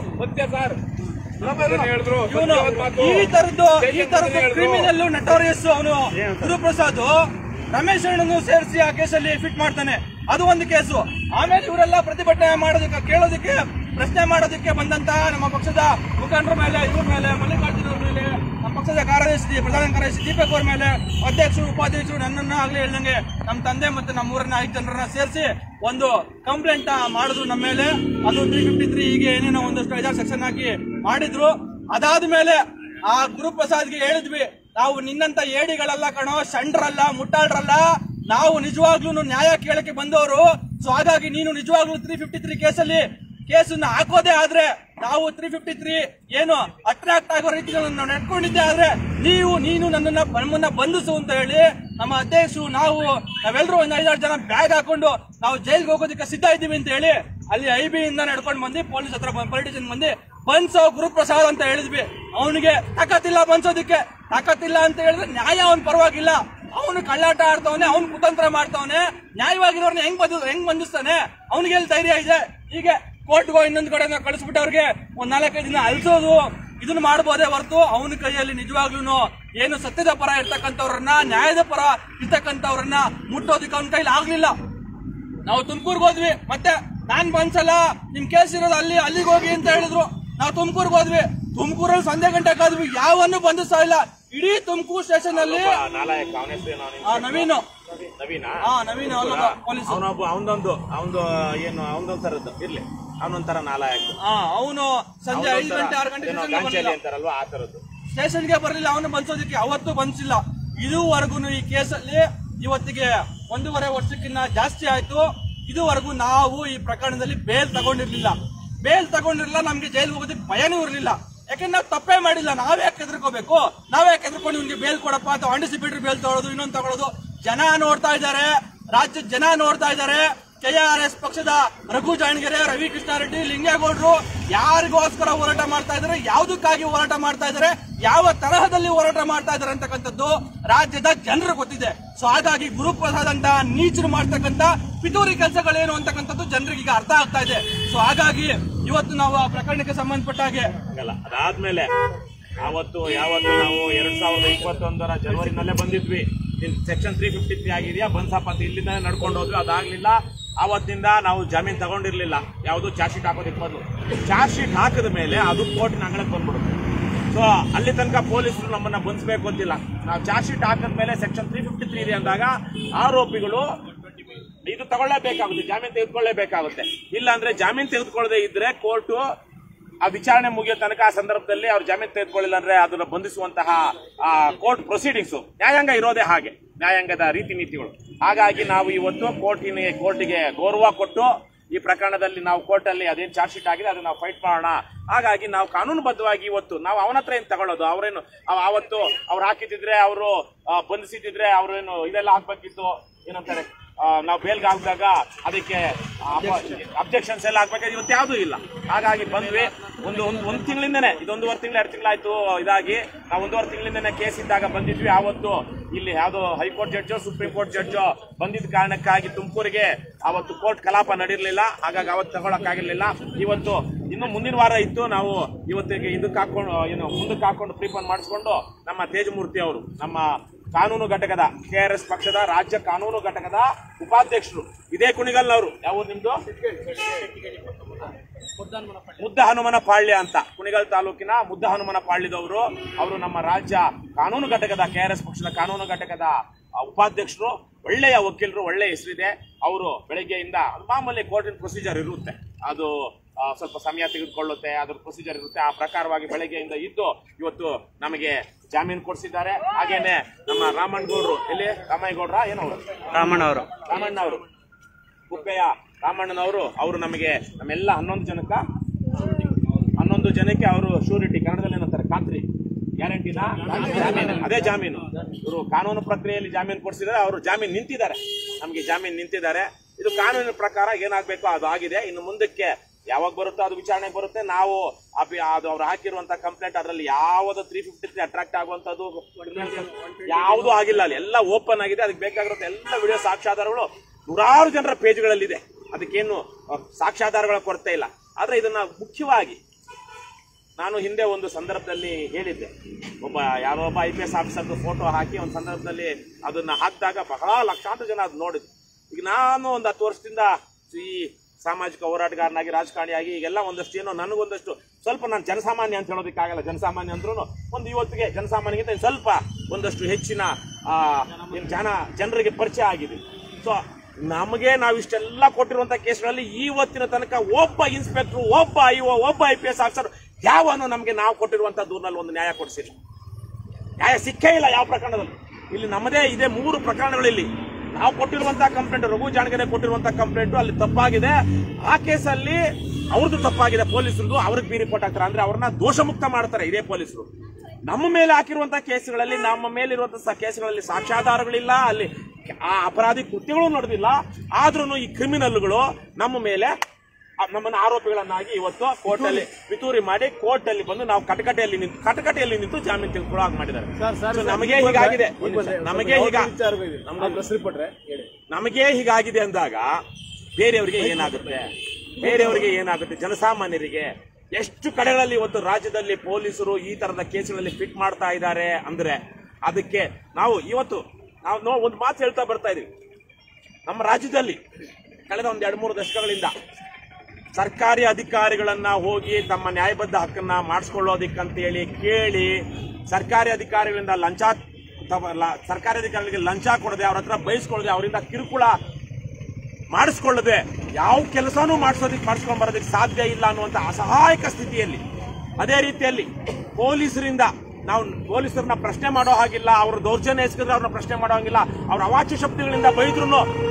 Speaker 2: ಇವನು ಈ ತರದ್ದು ಈ ತರದ್ದು ಕ್ರಿಮಿನಲ್ ನಟೋರಿಯಸ್ ಅವನು ಗುರುಪ್ರಸಾದ್ ರಮೇಶ್ ಅಣ್ಣನು ಸೇರಿಸಿ ಆ ಕೇಸಲ್ಲಿ ಫಿಟ್ ಮಾಡ್ತಾನೆ ಅದು ಒಂದು ಕೇಸು ಆಮೇಲೆ ಇವರೆಲ್ಲ ಪ್ರತಿಭಟನೆ ಮಾಡೋದಕ್ಕೆ ಕೇಳೋದಕ್ಕೆ ಪ್ರಶ್ನೆ ಮಾಡೋದಕ್ಕೆ ಬಂದಂತ ನಮ್ಮ ಪಕ್ಷದ ಮುಖಂಡರ ಮೇಲೆ ಇವ್ರ ಮೇಲೆ ಮಲ್ಲಿಕಾರ್ಜುನ ಅವ್ರ ಮೇಲೆ ನಮ್ಮ ಪಕ್ಷದ ಕಾರ್ಯದರ್ಶಿ ಪ್ರಧಾನ ಕಾರ್ಯದರ್ಶಿ ದೀಪಕ್ ಅವ್ರ ಮೇಲೆ ಅಧ್ಯಕ್ಷರು ಉಪಾಧ್ಯಕ್ಷರು ನನ್ನನ್ನ ಆಗ್ಲೇ ಹೇಳ್ದಂಗೆ ನಮ್ಮ ತಂದೆ ಮತ್ತೆ ನಮ್ಮ ಊರಿನ ಐದು ಜನರನ್ನ ಸೇರಿಸಿ ಒಂದು ಕಂಪ್ಲೇಂಟ್ ಮಾಡಿದ್ರು ನಮ್ಮ ಮೇಲೆ ಅದು ತ್ರೀ ಫಿಫ್ಟಿ ತ್ರೀ ಹೀಗೆ ಏನೇನೋ ಒಂದಷ್ಟು ಐದಾರು ಸೆಕ್ಷನ್ ಹಾಕಿ ಮಾಡಿದ್ರು ಅದಾದ್ಮೇಲೆ ಆ ಗುರುಪ್ರಸಾದ್ಗೆ ಹೇಳಿದ್ವಿ ನಾವು ನಿನ್ನಂತ ಏಡಿಗಳಲ್ಲ ಕಣೋ ಷಂಡ್ರಲ್ಲ ಮುಟ್ಟಾಳ್ರಲ್ಲ ನಾವು ನಿಜವಾಗ್ಲೂ ನ್ಯಾಯ ಕೇಳಕ್ಕೆ ಬಂದವರು ಸೊ ಹಾಗಾಗಿ ನೀನು ನಿಜವಾಗ್ಲೂ ತ್ರೀ ಫಿಫ್ಟಿ ತ್ರೀ ಕೇಸಲ್ಲಿ ಕೇಸನ್ನ ಹಾಕೋದೇ ಆದ್ರೆ ನಾವು ತ್ರೀ ಫಿಫ್ಟಿ ತ್ರೀ ಏನು ಅಟ್ರಾಕ್ಟ್ ಆಗೋ ರೀತಿಯಲ್ಲಿ ನಾವು ನಡ್ಕೊಂಡಿದ್ದೆ ಆದ್ರೆ ನೀವು ನೀನು ನನ್ನನ್ನ ನಮ್ಮನ್ನ ಬಂಧಿಸು ಅಂತ ಹೇಳಿ ನಮ್ಮ ಅಧ್ಯಕ್ಷರು ನಾವು ನಾವೆಲ್ಲರೂ ಒಂದ್ ಐದಾರು ಜನ ಬ್ಯಾಗ್ ಹಾಕೊಂಡು ನಾವು ಜೈಲ್ಗೆ ಹೋಗೋದಕ್ಕೆ ಸಿದ್ಧ ಇದ್ದೀವಿ ಅಂತ ಹೇಳಿ ಅಲ್ಲಿ ಐ ಬಿ ಇಂದ ನಡ್ಕೊಂಡು ಬಂದು ಪೊಲೀಸ್ ಹತ್ರ ಪೊಲಿಟಿಷನ್ ಬಂದು ಬನ್ಸೋ ಗುರುಪ್ರಸಾದ್ ಅಂತ ಹೇಳಿದ್ವಿ ಅವನಿಗೆ ತಾಕತ್ತಿಲ್ಲ ಬನ್ಸೋದಕ್ಕೆ ತಾಕತ್ತಿಲ್ಲ ಅಂತ ಹೇಳಿದ್ರೆ ನ್ಯಾಯ ಅವನ್ ಪರವಾಗಿಲ್ಲ ಅವನು ಕಳ್ಳಾಟ ಆಡ್ತಾವನೆ ಅವ್ನು ಕುತಂತ್ರ ಮಾಡ್ತಾವನೆ ನ್ಯಾಯವಾಗಿರೋರ್ನ ಹೆಂಗ್ ಬಂದ ಹೆಂಗ್ ಬಂಧಿಸ್ತಾನೆ ಅವನಿಗೆ ಎಲ್ಲಿ ಧೈರ್ಯ ಇದೆ ಹೀಗೆ ಕೋರ್ಟ್ಗೋ ಇನ್ನೊಂದ್ ಕಡೆ ಕಳಿಸ್ಬಿಟ್ಟು ಅವ್ರಿಗೆ ಒಂದ್ ನಾಲ್ಕೈದು ದಿನ ಅಲ್ಸೋದು ಇದನ್ನ ಮಾಡಬಹುದೇ ಹೊರತು ಅವನ ಕೈಯಲ್ಲಿ ನಿಜವಾಗ್ಲೂ ಏನು ಸತ್ಯದ ಪರ ಇರ್ತಕ್ಕಂಥವ್ರನ್ನ ನ್ಯಾಯದ ಪರ ಇರ್ತಕ್ಕಂಥವ್ರನ್ನ ಮುಟ್ಟೋದಕ್ಕೆ ಅವನ ಕೈಲಿ ಆಗ್ಲಿಲ್ಲ ನಾವು ತುಮಕೂರ್ಗೆ ಹೋದ್ವಿ ಮತ್ತೆ ನಾನ್ ಬಂದ್ಸಲ ನಿಮ್ ಕೇಸ್ ಇರೋದು ಅಲ್ಲಿ ಅಲ್ಲಿಗೆ ಹೋಗಿ ಅಂತ ಹೇಳಿದ್ರು ನಾವು ತುಮಕೂರ್ಗೆ ಹೋದ್ವಿ ತುಮಕೂರಲ್ಲಿ ಸಂಜೆ ಗಂಟೆ ಕಾದ್ವಿ ಯಾವನ್ನು ಬಂಧಿಸ್ತಾ ಇಲ್ಲ ಇಡೀ ತುಮಕೂರು ಸ್ಟೇಷನ್ ಅಲ್ಲಿ
Speaker 1: ನಾಲಾಯಕ ಅವನ ಹೆಸರು
Speaker 2: ಆ ನವೀನು
Speaker 1: ನವೀನಾ
Speaker 2: ಹಾ ನವೀನ್ ಅವನೊಬ್ಬ ಪೊಲೀಸ್
Speaker 1: ಅವನೊಬ್ಬ ಅವನದೊಂದು ಅವನದು ಏನು ಅವನದೊಂದ್ ತರದ್ದು ಇರ್ಲಿ ಅವನೊಂಥರ ನಾಲಾಯಕ
Speaker 2: ಹಾ ಅವನು ಸಂಜೆ ಐದು ಗಂಟೆ ಆರು ಗಂಟೆ
Speaker 1: ಏನೋ
Speaker 2: ಸ್ಟೇಷನ್ಗೆ
Speaker 1: ಗಾಂಚಲಿ
Speaker 2: ಬರ್ಲಿಲ್ಲ
Speaker 1: ಅಂತಾರಲ್ವಾ ಆ ತರದ್ದು
Speaker 2: ಸ್ಟೇಷನ್ಗೆ ಬರಲಿಲ್ಲ ಅವನು ಬಂದಿಸೋದಕ್ಕೆ ಅವತ್ತು ಬಂದಿಲ್ಲ ಇದುವರೆಗೂ ಈ ಕೇಸಲ್ಲಿ ಇವತ್ತಿಗೆ ಒಂದೂವರೆ ವರ್ಷಕ್ಕಿಂತ ಜಾಸ್ತಿ ಆಯ್ತು ಇದುವರೆಗೂ ನಾವು ಈ ಪ್ರಕರಣದಲ್ಲಿ ಬೇಲ್ ತಗೊಂಡಿರ್ಲಿಲ್ಲ ಬೇಲ್ ತಗೊಂಡಿರಲಿಲ್ಲ ನಮ್ಗೆ ಜೈಲ್ಗೆ ಹೋಗೋದಕ್ಕೆ ಭಯನೂ ಇರಲಿಲ್ಲ ಯಾಕಂದ್ರೆ ನಾವು ತಪ್ಪೇ ಮಾಡಿಲ್ಲ ನಾವೇ ಯಾಕೆ ಹೆದರ್ಕೋಬೇಕು ನಾವೇ ಯಾಕೆ ಹೆದರ್ಕೊಂಡು ಇವ್ನಿಗೆ ಬೇಲ್ ಕೊಡಪ್ಪ ಅಥವಾ ಅಂಡಿಸಿಬಿಟ್ರಿ ಬೇಲ್ ತಗೊಳ್ಳೋದು ಇನ್ನೊಂದು ತಗೊಳ್ಳೋದು ಜನ ನೋಡ್ತಾ ಇದ್ದಾರೆ ರಾಜ್ಯದ ಜನ ನೋಡ್ತಾ ಇದ್ದಾರೆ ಕೆಆರ್ಎಸ್ ಪಕ್ಷದ ರಘು ಜಾಣಗೆರೆ ರವಿ ಕೃಷ್ಣಾರೆಡ್ಡಿ ಲಿಂಗೇಗೌಡರು ಯಾರಿಗೋಸ್ಕರ ಹೋರಾಟ ಮಾಡ್ತಾ ಇದ್ದಾರೆ ಯಾವುದಕ್ಕಾಗಿ ಹೋರಾಟ ಮಾಡ್ತಾ ಇದ್ದಾರೆ ಯಾವ ತರಹದಲ್ಲಿ ಹೋರಾಟ ಮಾಡ್ತಾ ಇದ್ದಾರೆ ಅಂತಕ್ಕಂಥದ್ದು ರಾಜ್ಯದ ಜನರು ಗೊತ್ತಿದೆ ಸೊ ಹಾಗಾಗಿ ಗುರುಪ್ರಸಾದ್ ಅಂತ ನೀಚರು ಮಾಡ್ತಕ್ಕಂಥ ಪಿತೂರಿ ಕೆಲಸಗಳೇನು ಅಂತಕ್ಕಂಥದ್ದು ಜನರಿಗೆ ಈಗ ಅರ್ಥ ಆಗ್ತಾ ಇದೆ ಸೊ ಹಾಗಾಗಿ ಇವತ್ತು ನಾವು ಆ ಪ್ರಕರಣಕ್ಕೆ ಸಂಬಂಧಪಟ್ಟ ಹಾಗೆ
Speaker 1: ಹಂಗಲ್ಲ ಅದಾದ್ಮೇಲೆ ಆವತ್ತು ಯಾವತ್ತು ನಾವು ಎರಡ್ ಸಾವಿರದ ಇಪ್ಪತ್ತೊಂದರ ಜನವರಿನಲ್ಲೇ ಬಂದಿದ್ವಿ ಸೆಕ್ಷನ್ ತ್ರೀ ಫಿಫ್ಟಿ ತ್ರೀ ಆಗಿದೆಯಾ ಬಂದ್ಸಪ್ಪ ಅಂತ ಇಲ್ಲಿಂದ ನಡ್ಕೊಂಡು ಹೋದ್ವಿ ಅದಾಗ್ಲಿಲ್ಲ ಆವತ್ತಿಂದ ನಾವು ಜಾಮೀನ್ ತಗೊಂಡಿರ್ಲಿಲ್ಲ ಯಾವುದು ಚಾರ್ಜ್ ಶೀಟ್ ಹಾಕೋದಕ್ಕೆ ಬಂದು ಚಾರ್ಜ್ ಶೀಟ್ ಹಾಕಿದ ಮೇಲೆ ಅದು ಕೋರ್ಟಿನ ಅಂಗಳಕ್ಕೆ ಬಂದ್ಬಿಡುತ್ತೆ ಸೊ ಅಲ್ಲಿ ತನಕ ಪೊಲೀಸರು ನಮ್ಮನ್ನ ಬಂಧಿಸಬೇಕು ಅಂತಿಲ್ಲ ನಾವು ಚಾರ್ಜ್ ಶೀಟ್ ಹಾಕಿದ್ಮೇಲೆ ಸೆಕ್ಷನ್ ತ್ರೀ ಫಿಫ್ಟಿ ತ್ರೀ ಇದೆ ಅಂದಾಗ ಆರೋಪಿಗಳು ಇದು ತಗೊಳ್ಳೇಬೇಕಾಗುತ್ತೆ ಜಾಮೀನು ತೆಗೆದುಕೊಳ್ಳೇಬೇಕಾಗುತ್ತೆ ಇಲ್ಲ ಅಂದ್ರೆ ಜಾಮೀನು ತೆಗೆದುಕೊಳ್ಳದೆ ಇದ್ರೆ ಕೋರ್ಟು ಆ ವಿಚಾರಣೆ ಮುಗಿಯೋ ತನಕ ಆ ಸಂದರ್ಭದಲ್ಲಿ ಅವ್ರು ಜಾಮೀನು ತೆಗೆದುಕೊಳ್ಳಿಲ್ಲ ಅಂದ್ರೆ ಅದನ್ನ ಬಂಧಿಸುವಂತಹ ಕೋರ್ಟ್ ಪ್ರೊಸೀಡಿಂಗ್ಸ್ ನ್ಯಾಯಾಂಗ ಇರೋದೇ ಹಾಗೆ ನ್ಯಾಯಾಂಗದ ರೀತಿ ನೀತಿಗಳು ಹಾಗಾಗಿ ನಾವು ಇವತ್ತು ಕೋರ್ಟಿನ ಕೋರ್ಟಿಗೆ ಗೌರವ ಕೊಟ್ಟು ಈ ಪ್ರಕರಣದಲ್ಲಿ ನಾವು ಕೋರ್ಟಲ್ಲಿ ಅದೇನು ಚಾರ್ಜ್ ಶೀಟ್ ಆಗಿದೆ ಅದನ್ನ ನಾವು ಫೈಟ್ ಮಾಡೋಣ ಹಾಗಾಗಿ ನಾವು ಕಾನೂನುಬದ್ಧವಾಗಿ ಇವತ್ತು ನಾವು ಅವನ ಹತ್ರ ಏನು ತಗೊಳ್ಳೋದು ಅವರೇನು ಅವ- ಅವತ್ತು ಅವ್ರು ಹಾಕಿದ್ರೆ ಅವರು ಬಂಧಿಸಿದ್ರೆ ಅವ್ರೇನು ಇದೆಲ್ಲ ಹಾಕ್ಬೇಕಿತ್ತು ಏನಂತಾರೆ ಆ, ನಾವು ಬೇಲ್ಗೆ ಹಾಕಿದಾಗ ಅದಕ್ಕೆ ಅಬ್ಜೆಕ್ಷನ್ಸ್ ಎಲ್ಲ ಹಾಕ್ಬೇಕಾದ್ರೆ ಇವತ್ತು ಯಾವುದೂ ಇಲ್ಲ ಹಾಗಾಗಿ ಬಂದ್ವಿ ಒಂದು ಒಂದು ಒಂದು ತಿಂಗಳಿಂದನೇ ಇದೊಂದುವರೆ ತಿಂಗಳು ಎರಡು ತಿಂಗಳಾಯ್ತು ಇದಾಗಿ ನಾವು ಒಂದೂವರೆ ತಿಂಗಳಿಂದನೇ ಕೇಸ್ ಇದ್ದಾಗ ಬಂದಿದ್ವಿ ಆವತ್ತು ಇಲ್ಲಿ ಯಾವುದೋ ಹೈಕೋರ್ಟ್ ಜಡ್ಜೋ ಸುಪ್ರೀಂ ಕೋರ್ಟ್ ಜಡ್ಜೋ ಬಂದಿದ್ದ ಕಾರಣಕ್ಕಾಗಿ ತುಮಕೂರಿಗೆ ಅವತ್ತು ಕೋರ್ಟ್ ಕಲಾಪ ನಡೀರ್ಲಿಲ್ಲ ಹಾಗಾಗಿ ಅವತ್ತು ತಗೊಳಕ್ಕಾಗಿರ್ಲಿಲ್ಲ ಇವತ್ತು ಇನ್ನು ಮುಂದಿನ ವಾರ ಇತ್ತು ನಾವು ಇವತ್ತಿಗೆ ಇದಕ್ಕೆ ಹಾಕೊಂಡು ಏನು ಮುಂದಕ್ಕೆ ಹಾಕೊಂಡು ಪ್ರೀಪನ್ ಮಾಡಿಸ್ಕೊಂಡು ನಮ್ಮ ತೇಜಮೂರ್ತಿ ಅವರು ನಮ್ಮ ಕಾನೂನು ಘಟಕದ ಕೆಆರ್ಎಸ್ ಪಕ್ಷದ ರಾಜ್ಯ ಕಾನೂನು ಘಟಕದ ಉಪಾಧ್ಯಕ್ಷರು ಇದೇ ಕುಣಿಗಲ್ನವರು ಯಾವ ನಿಮ್ದು ಮುದ್ದ ಹನುಮನ ಪಾಳ್ಯ ಅಂತ ಕುಣಿಗಲ್ ತಾಲೂಕಿನ ಮುದ್ದ ಹನುಮನ ಪಾಳ್ಯದವರು ಅವರು ನಮ್ಮ ರಾಜ್ಯ ಕಾನೂನು ಘಟಕದ ಕೆಆರ್ಎಸ್ ಪಕ್ಷದ ಕಾನೂನು ಘಟಕದ ಆ, ಉಪಾಧ್ಯಕ್ಷರು ಒಳ್ಳೆಯ ವಕೀಲರು ಒಳ್ಳೆಯ ಹೆಸರಿದೆ ಅವರು ಬೆಳಗ್ಗೆಯಿಂದ ಅದು ಮಾಮೂಲಿ ಕೋರ್ಟಿನ ಪ್ರೊಸೀಜರ್ ಇರುತ್ತೆ ಅದು ಆ, ಸ್ವಲ್ಪ ಸಮಯ ತೆಗೆದುಕೊಳ್ಳುತ್ತೆ ಅದ್ರ ಪ್ರೊಸೀಜರ್ ಇರುತ್ತೆ ಆ ಪ್ರಕಾರವಾಗಿ ಬೆಳಗ್ಗೆಯಿಂದ ಇದ್ದು ಇವತ್ತು ನಮಗೆ ಜಾಮೀನು ಕೊಡಿಸಿದ್ದಾರೆ ಹಾಗೇನೆ ನಮ್ಮ ರಾಮಣ್ಣ ಗೌಡ್ರು ಎಲ್ಲಿ ರಾಮಯ್ಯಗೌಡ್ರ ಏನವರು
Speaker 2: ರಾಮಣ್ಣ ಅವರು
Speaker 1: ರಾಮಣ್ಣ ಅವರು ಕುಪ್ಪೆಯ ರಾಮಣ್ಣನವರು ಅವರು ನಮಗೆ ನಮ್ಮೆಲ್ಲ ಹನ್ನೊಂದು ಜನಕ್ಕ ಹನ್ನೊಂದು ಜನಕ್ಕೆ ಅವರು ಶೂರಿಟಿ ಕನ್ನಡದಲ್ಲಿ ಏನಂತಾರೆ ಖಾತ್ರಿ ಗ್ಯಾರಂಟಿನ ಜಾಮೀನು ಅದೇ ಜಾಮೀನು ಇವರು ಕಾನೂನು ಪ್ರಕ್ರಿಯೆಯಲ್ಲಿ ಜಾಮೀನು ಕೊಡಿಸಿದ್ದಾರೆ ಅವರು ಜಾಮೀನು ನಿಂತಿದ್ದಾರೆ ನಮಗೆ ಜಾಮೀನು ನಿಂತಿದ್ದಾರೆ ಇದು ಕಾನೂನಿನ ಪ್ರಕಾರ ಏನಾಗಬೇಕು ಅದು ಆಗಿದೆ ಇನ್ನು ಮುಂದಕ್ಕೆ ಯಾವಾಗ ಬರುತ್ತೋ ಅದು ವಿಚಾರಣೆ ಬರುತ್ತೆ ನಾವು ಅಪಿ- ಅದು ಅವ್ರು ಹಾಕಿರುವಂತ ಕಂಪ್ಲೇಂಟ್ ಅದರಲ್ಲಿ ಯಾವ್ದು ತ್ರೀ ಫಿಫ್ಟಿ ತ್ರೀ ಅಟ್ರಾಕ್ಟ್ ಆಗುವಂತದ್ದು ಯಾವುದು ಆಗಿಲ್ಲ ಅಲ್ಲಿ ಎಲ್ಲ ಓಪನ್ ಆಗಿದೆ ಅದಕ್ಕೆ ಬೇಕಾಗಿರುತ್ತೆ ಎಲ್ಲ ವಿಡಿಯೋ ಸಾಕ್ಷ್ಯಾಧಾರಗಳು ನೂರಾರು ಜನರ ಪೇಜ್ಗಳಲ್ಲಿದೆ ಅದಕ್ಕೇನು ಅಹ್, ಸಾಕ್ಷ್ಯಾಧಾರಗಳ ಕೊರತೆ ಇಲ್ಲ ಆದ್ರೆ ಇದನ್ನ ಮುಖ್ಯವಾಗಿ ನಾನು ಹಿಂದೆ ಒಂದು ಸಂದರ್ಭದಲ್ಲಿ ಹೇಳಿದ್ದೆ ಒಬ್ಬ ಯಾರೋ ಒಬ್ಬ ಐ ಪಿ ಎಸ್ ಆಫೀಸರ್ದು ಫೋಟೋ ಹಾಕಿ ಒಂದು ಸಂದರ್ಭದಲ್ಲಿ ಅದನ್ನ ಹಾಕಿದಾಗ ಬಹಳ ಲಕ್ಷಾಂತರ ಜನ ಅದು ನೋಡಿದ್ರು ಈಗ ನಾನು ಒಂದು ಹತ್ತು ವರ್ಷದಿಂದ ಈ ಸಾಮಾಜಿಕ ಹೋರಾಟಗಾರನಾಗಿ ರಾಜಕಾರಣಿಯಾಗಿ ಈಗೆಲ್ಲ ಒಂದಷ್ಟು ಏನೋ ನನಗೊಂದಷ್ಟು ಸ್ವಲ್ಪ ನಾನು ಜನಸಾಮಾನ್ಯ ಅಂತ ಹೇಳೋದಕ್ಕಾಗಲ್ಲ ಜನಸಾಮಾನ್ಯ ಅಂದ್ರೂ ಒಂದು ಇವತ್ತಿಗೆ ಜನಸಾಮಾನ್ಯಗಿಂತ ಇನ್ನು ಸ್ವಲ್ಪ ಒಂದಷ್ಟು ಹೆಚ್ಚಿನ ಆ, ಏನ್ ಜನ ಜನರಿಗೆ ಪರಿಚಯ ಆಗಿದೆ ಸೊ ನಮಗೆ ನಾವು ಇಷ್ಟೆಲ್ಲ ಕೊಟ್ಟಿರುವಂತ ಕೇಸ್ಗಳಲ್ಲಿ ಇವತ್ತಿನ ತನಕ ಒಬ್ಬ ಇನ್ಸ್ಪೆಕ್ಟರ್ ಒಬ್ಬ ಐ ಒಬ್ಬ ಐ ಪಿ ಎಸ್ ಆಫೀಸರ್ ಯಾವನು ನಮಗೆ ನಾವು ಕೊಟ್ಟಿರುವಂತ ದೂರಿನಲ್ಲಿ ಒಂದು ನ್ಯಾಯ ಕೊಡಿಸಿಲ್ಲ ನ್ಯಾಯ ಸಿಕ್ಕೇ ಇಲ್ಲ ಯಾವ ಪ್ರಕರಣದಲ್ಲಿ ಇಲ್ಲಿ ನಮ್ಮದೇ ಇದೆ ಮೂರು ಪ್ರಕರಣಗಳಿಲ್ಲಿ ನಾವು ಕೊಟ್ಟಿರುವಂತಹ ಕಂಪ್ಲೇಂಟ್ ರಘು ಜಾಣಗೆರೆ ಕೊಟ್ಟಿರುವಂತಹ ಕಂಪ್ಲೇಂಟ್ ಅಲ್ಲಿ ತಪ್ಪಾಗಿದೆ ಆ ಕೇಸಲ್ಲಿ ಅವ್ರದ್ದು ತಪ್ಪಾಗಿದೆ ಪೊಲೀಸರದು ಅವ್ರಿಗೆ ಬಿ ರಿಪೋರ್ಟ್ ಹಾಕ್ತಾರೆ ಅಂದ್ರೆ ಅವ್ರನ್ನ ದೋಷಮುಕ್ತ ಮಾಡ್ತಾರೆ ಇದೇ ಪೊಲೀಸರು ನಮ್ಮ ಮೇಲೆ ಹಾಕಿರುವಂತಹ ಕೇಸುಗಳಲ್ಲಿ ನಮ್ಮ ಮೇಲಿರುವಂತಹ ಕೇಸುಗಳಲ್ಲಿ ಸಾಕ್ಷ್ಯಾಧಾರಗಳಿಲ್ಲ ಅಲ್ಲಿ ಆ ಅಪರಾಧಿ ಕೃತ್ಯಗಳು ನಡೆದಿಲ್ಲ ಆದ್ರೂ ಈ ಕ್ರಿಮಿನಲ್ಗಳು ನಮ್ಮ ಮೇಲೆ ಆ ನಮ್ಮನ್ನ ಆರೋಪಿಗಳನ್ನಾಗಿ ಇವತ್ತು ಕೋರ್ಟ್ ಅಲ್ಲಿ ಪಿತೂರಿ ಮಾಡಿ ಕೋರ್ಟ್ ಅಲ್ಲಿ ಬಂದು ನಾವು ಕಟಕಟೆಯಲ್ಲಿ ನಿಂತು ಕಟಕಟೆಯಲ್ಲಿ ನಿಂತು ಜಾಮೀನು ತೆಗೆದುಕೊಳ್ಳೋ ಹಾಗೆ ಮಾಡಿದ್ದಾರೆ So ನಮಗೆ ಹೀಗಾಗಿದೆ ನಮಗೆ ಹೀಗ ನಮ್ಗೆ- ನಮಗೆ ಹೀಗಾಗಿದೆ ಅಂದಾಗ ಬೇರೆಯವರಿಗೆ ಏನಾಗುತ್ತೆ ಬೇರೆಯವರಿಗೆ ಏನಾಗುತ್ತೆ ಜನಸಾಮಾನ್ಯರಿಗೆ ಎಷ್ಟು ಕಡೆಗಳಲ್ಲಿ ಇವತ್ತು ರಾಜ್ಯದಲ್ಲಿ ಪೊಲೀಸರು ಈ ತರದ ಕೇಸುಗಳಲ್ಲಿ ಫಿಟ್ ಮಾಡ್ತಾ ಇದ್ದಾರೆ ಅಂದ್ರೆ ಅದಕ್ಕೆ ನಾವು ಇವತ್ತು ನಾವು ನೋ ಒಂದು ಮಾತು ಹೇಳ್ತಾ ಬರ್ತಾ ಇದೀವಿ ನಮ್ಮ ರಾಜ್ಯದಲ್ಲಿ ಕಳೆದ ಒಂದ್ ಎರಡು ಮೂರು ದಶಕಗಳಿಂದ ಸರ್ಕಾರಿ ಅಧಿಕಾರಿಗಳನ್ನ ಹೋಗಿ ತಮ್ಮ ನ್ಯಾಯಬದ್ಧ ಹಕ್ಕನ್ನ ಮಾಡಿಸ್ಕೊಳ್ಳೋದಿಕ್ಕಂತೇಳಿ ಕೇಳಿ ಸರ್ಕಾರಿ ಅಧಿಕಾರಿಗಳಿಂದ ಲಂಚ ತವ- ಲ- ಸರ್ಕಾರಿ ಅಧಿಕಾರಿಗಳಿಗೆ ಲಂಚ ಕೊಡದೆ ಅವ್ರ ಹತ್ರ ಬಯಸ್ಕೊಳ್ಳದೆ ಅವರಿಂದ ಕಿರುಕುಳ ಮಾಡಿಸ್ಕೊಳ್ಳದೆ ಯಾವ ಕೆಲಸನೂ ಮಾಡಿಸೋದಕ್ಕೆ ಮಾಡಿಸ್ಕೊಂಡ್ ಬರೋದಕ್ಕೆ ಸಾಧ್ಯ ಇಲ್ಲ ಅನ್ನುವಂತ ಅಸಹಾಯಕ ಸ್ಥಿತಿಯಲ್ಲಿ ಅದೇ ರೀತಿಯಲ್ಲಿ ಪೊಲೀಸರಿಂದ ನಾವು ಪೊಲೀಸರನ್ನ ಪ್ರಶ್ನೆ ಮಾಡೋ ಹಾಗಿಲ್ಲ ಅವ್ರ ದೌರ್ಜನ್ಯ ಎಸಗಿದ್ರೆ ಅವ್ರನ್ನ ಪ್ರಶ್ನೆ ಮಾಡೋ ಹಾಗಿಲ್ಲ ಅವ್ರ ಅವಾಚ್ಯ ಶಬ್ದಗಳಿಂದ ಬೈದ್ರು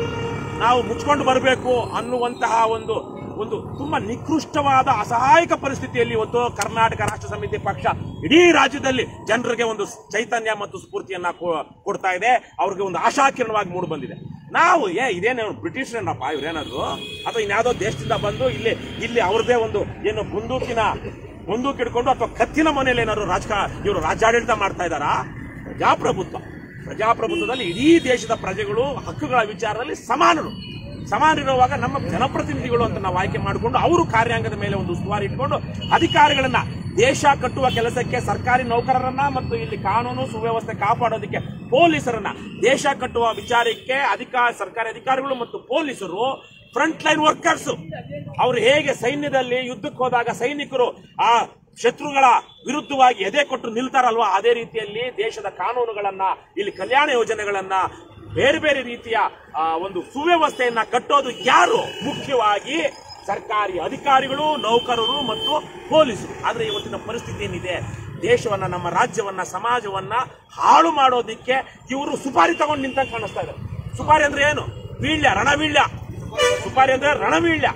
Speaker 1: ನಾವು ಮುಚ್ಕೊಂಡು ಬರಬೇಕು ಅನ್ನುವಂತಹ ಒಂದು ಒಂದು ತುಂಬಾ ನಿಕೃಷ್ಟವಾದ ಅಸಹಾಯಕ ಪರಿಸ್ಥಿತಿಯಲ್ಲಿ ಇವತ್ತು ಕರ್ನಾಟಕ ರಾಷ್ಟ್ರ ಸಮಿತಿ ಪಕ್ಷ ಇಡೀ ರಾಜ್ಯದಲ್ಲಿ ಜನರಿಗೆ ಒಂದು ಚೈತನ್ಯ ಮತ್ತು ಸ್ಫೂರ್ತಿಯನ್ನ ಕೊ- ಕೊಡ್ತಾ ಇದೆ ಅವ್ರಿಗೆ ಒಂದು ಆಶಾಕಿರಣವಾಗಿ ಮೂಡಿ ಬಂದಿದೆ ನಾವು ಏ ಇದೇನು ಬ್ರಿಟಿಷರೇನಪ್ಪ ಇವ್ರೇನಾದ್ರು ಅಥವಾ ಇನ್ಯಾವುದೋ ದೇಶದಿಂದ ಬಂದು ಇಲ್ಲಿ ಇಲ್ಲಿ ಅವ್ರದೇ ಒಂದು ಏನು ಬಂದೂಕಿನ ಬಂದೂಕ್ ಹಿಡ್ಕೊಂಡು ಅಥವಾ ಕತ್ತಿನ ಮನೇಲಿ ಏನಾದ್ರು ರಾಜಕ ಇವರು ರಾಜ್ಯಾಡಳಿತ ಮಾಡ್ತಾ ಇದ್ದಾರಾ ಪ್ರಜಾಪ್ರಭುತ್ವ ಪ್ರಜಾಪ್ರಭುತ್ವದಲ್ಲಿ ಇಡೀ ದೇಶದ ಪ್ರಜೆಗಳು ಹಕ್ಕುಗಳ ವಿಚಾರದಲ್ಲಿ ಸಮಾನರು ಸಮಾನರಿರುವಾಗ ನಮ್ಮ ಜನಪ್ರತಿನಿಧಿಗಳು ಅಂತ ನಾವು ಆಯ್ಕೆ ಮಾಡಿಕೊಂಡು ಅವರು ಕಾರ್ಯಾಂಗದ ಮೇಲೆ ಒಂದು ಉಸ್ತುವಾರಿ ಇಟ್ಕೊಂಡು ಅಧಿಕಾರಿಗಳನ್ನ ದೇಶ ಕಟ್ಟುವ ಕೆಲಸಕ್ಕೆ ಸರ್ಕಾರಿ ನೌಕರರನ್ನ ಮತ್ತು ಇಲ್ಲಿ ಕಾನೂನು ಸುವ್ಯವಸ್ಥೆ ಕಾಪಾಡೋದಕ್ಕೆ ಪೊಲೀಸರನ್ನ ದೇಶ ಕಟ್ಟುವ ವಿಚಾರಕ್ಕೆ ಅಧಿಕಾರ ಸರ್ಕಾರಿ ಅಧಿಕಾರಿಗಳು ಮತ್ತು ಪೊಲೀಸರು ಫ್ರಂಟ್ ಲೈನ್ ವರ್ಕರ್ಸ್ ಅವರು ಹೇಗೆ ಸೈನ್ಯದಲ್ಲಿ ಯುದ್ಧಕ್ಕೆ ಹೋದಾಗ ಸೈನಿಕರು ಆ ಶತ್ರುಗಳ ವಿರುದ್ಧವಾಗಿ ಎದೆ ಕೊಟ್ಟು ನಿಲ್ತಾರಲ್ವಾ ಅದೇ ರೀತಿಯಲ್ಲಿ ದೇಶದ ಕಾನೂನುಗಳನ್ನ ಇಲ್ಲಿ ಕಲ್ಯಾಣ ಯೋಜನೆಗಳನ್ನ ಬೇರೆ ಬೇರೆ ರೀತಿಯ ಆ, ಒಂದು ಸುವ್ಯವಸ್ಥೆಯನ್ನ ಕಟ್ಟೋದು ಯಾರು ಮುಖ್ಯವಾಗಿ ಸರ್ಕಾರಿ ಅಧಿಕಾರಿಗಳು ನೌಕರರು ಮತ್ತು ಪೊಲೀಸರು ಆದ್ರೆ ಇವತ್ತಿನ ಪರಿಸ್ಥಿತಿ ಏನಿದೆ ದೇಶವನ್ನ ನಮ್ಮ ರಾಜ್ಯವನ್ನ ಸಮಾಜವನ್ನ ಹಾಳು ಮಾಡೋದಿಕ್ಕೆ ಇವರು ಸುಪಾರಿ ತಗೊಂಡು ನಿಂತ ಕಾಣಿಸ್ತಾ ಇದ್ದಾರೆ ಸುಪಾರಿ ಅಂದ್ರೆ ಏನು ವೀಳ್ಯ ರಣವೀಳ್ಯ ಸುಪಾರಿ ಅಂದ್ರೆ ರಣವೀಳ್ಯ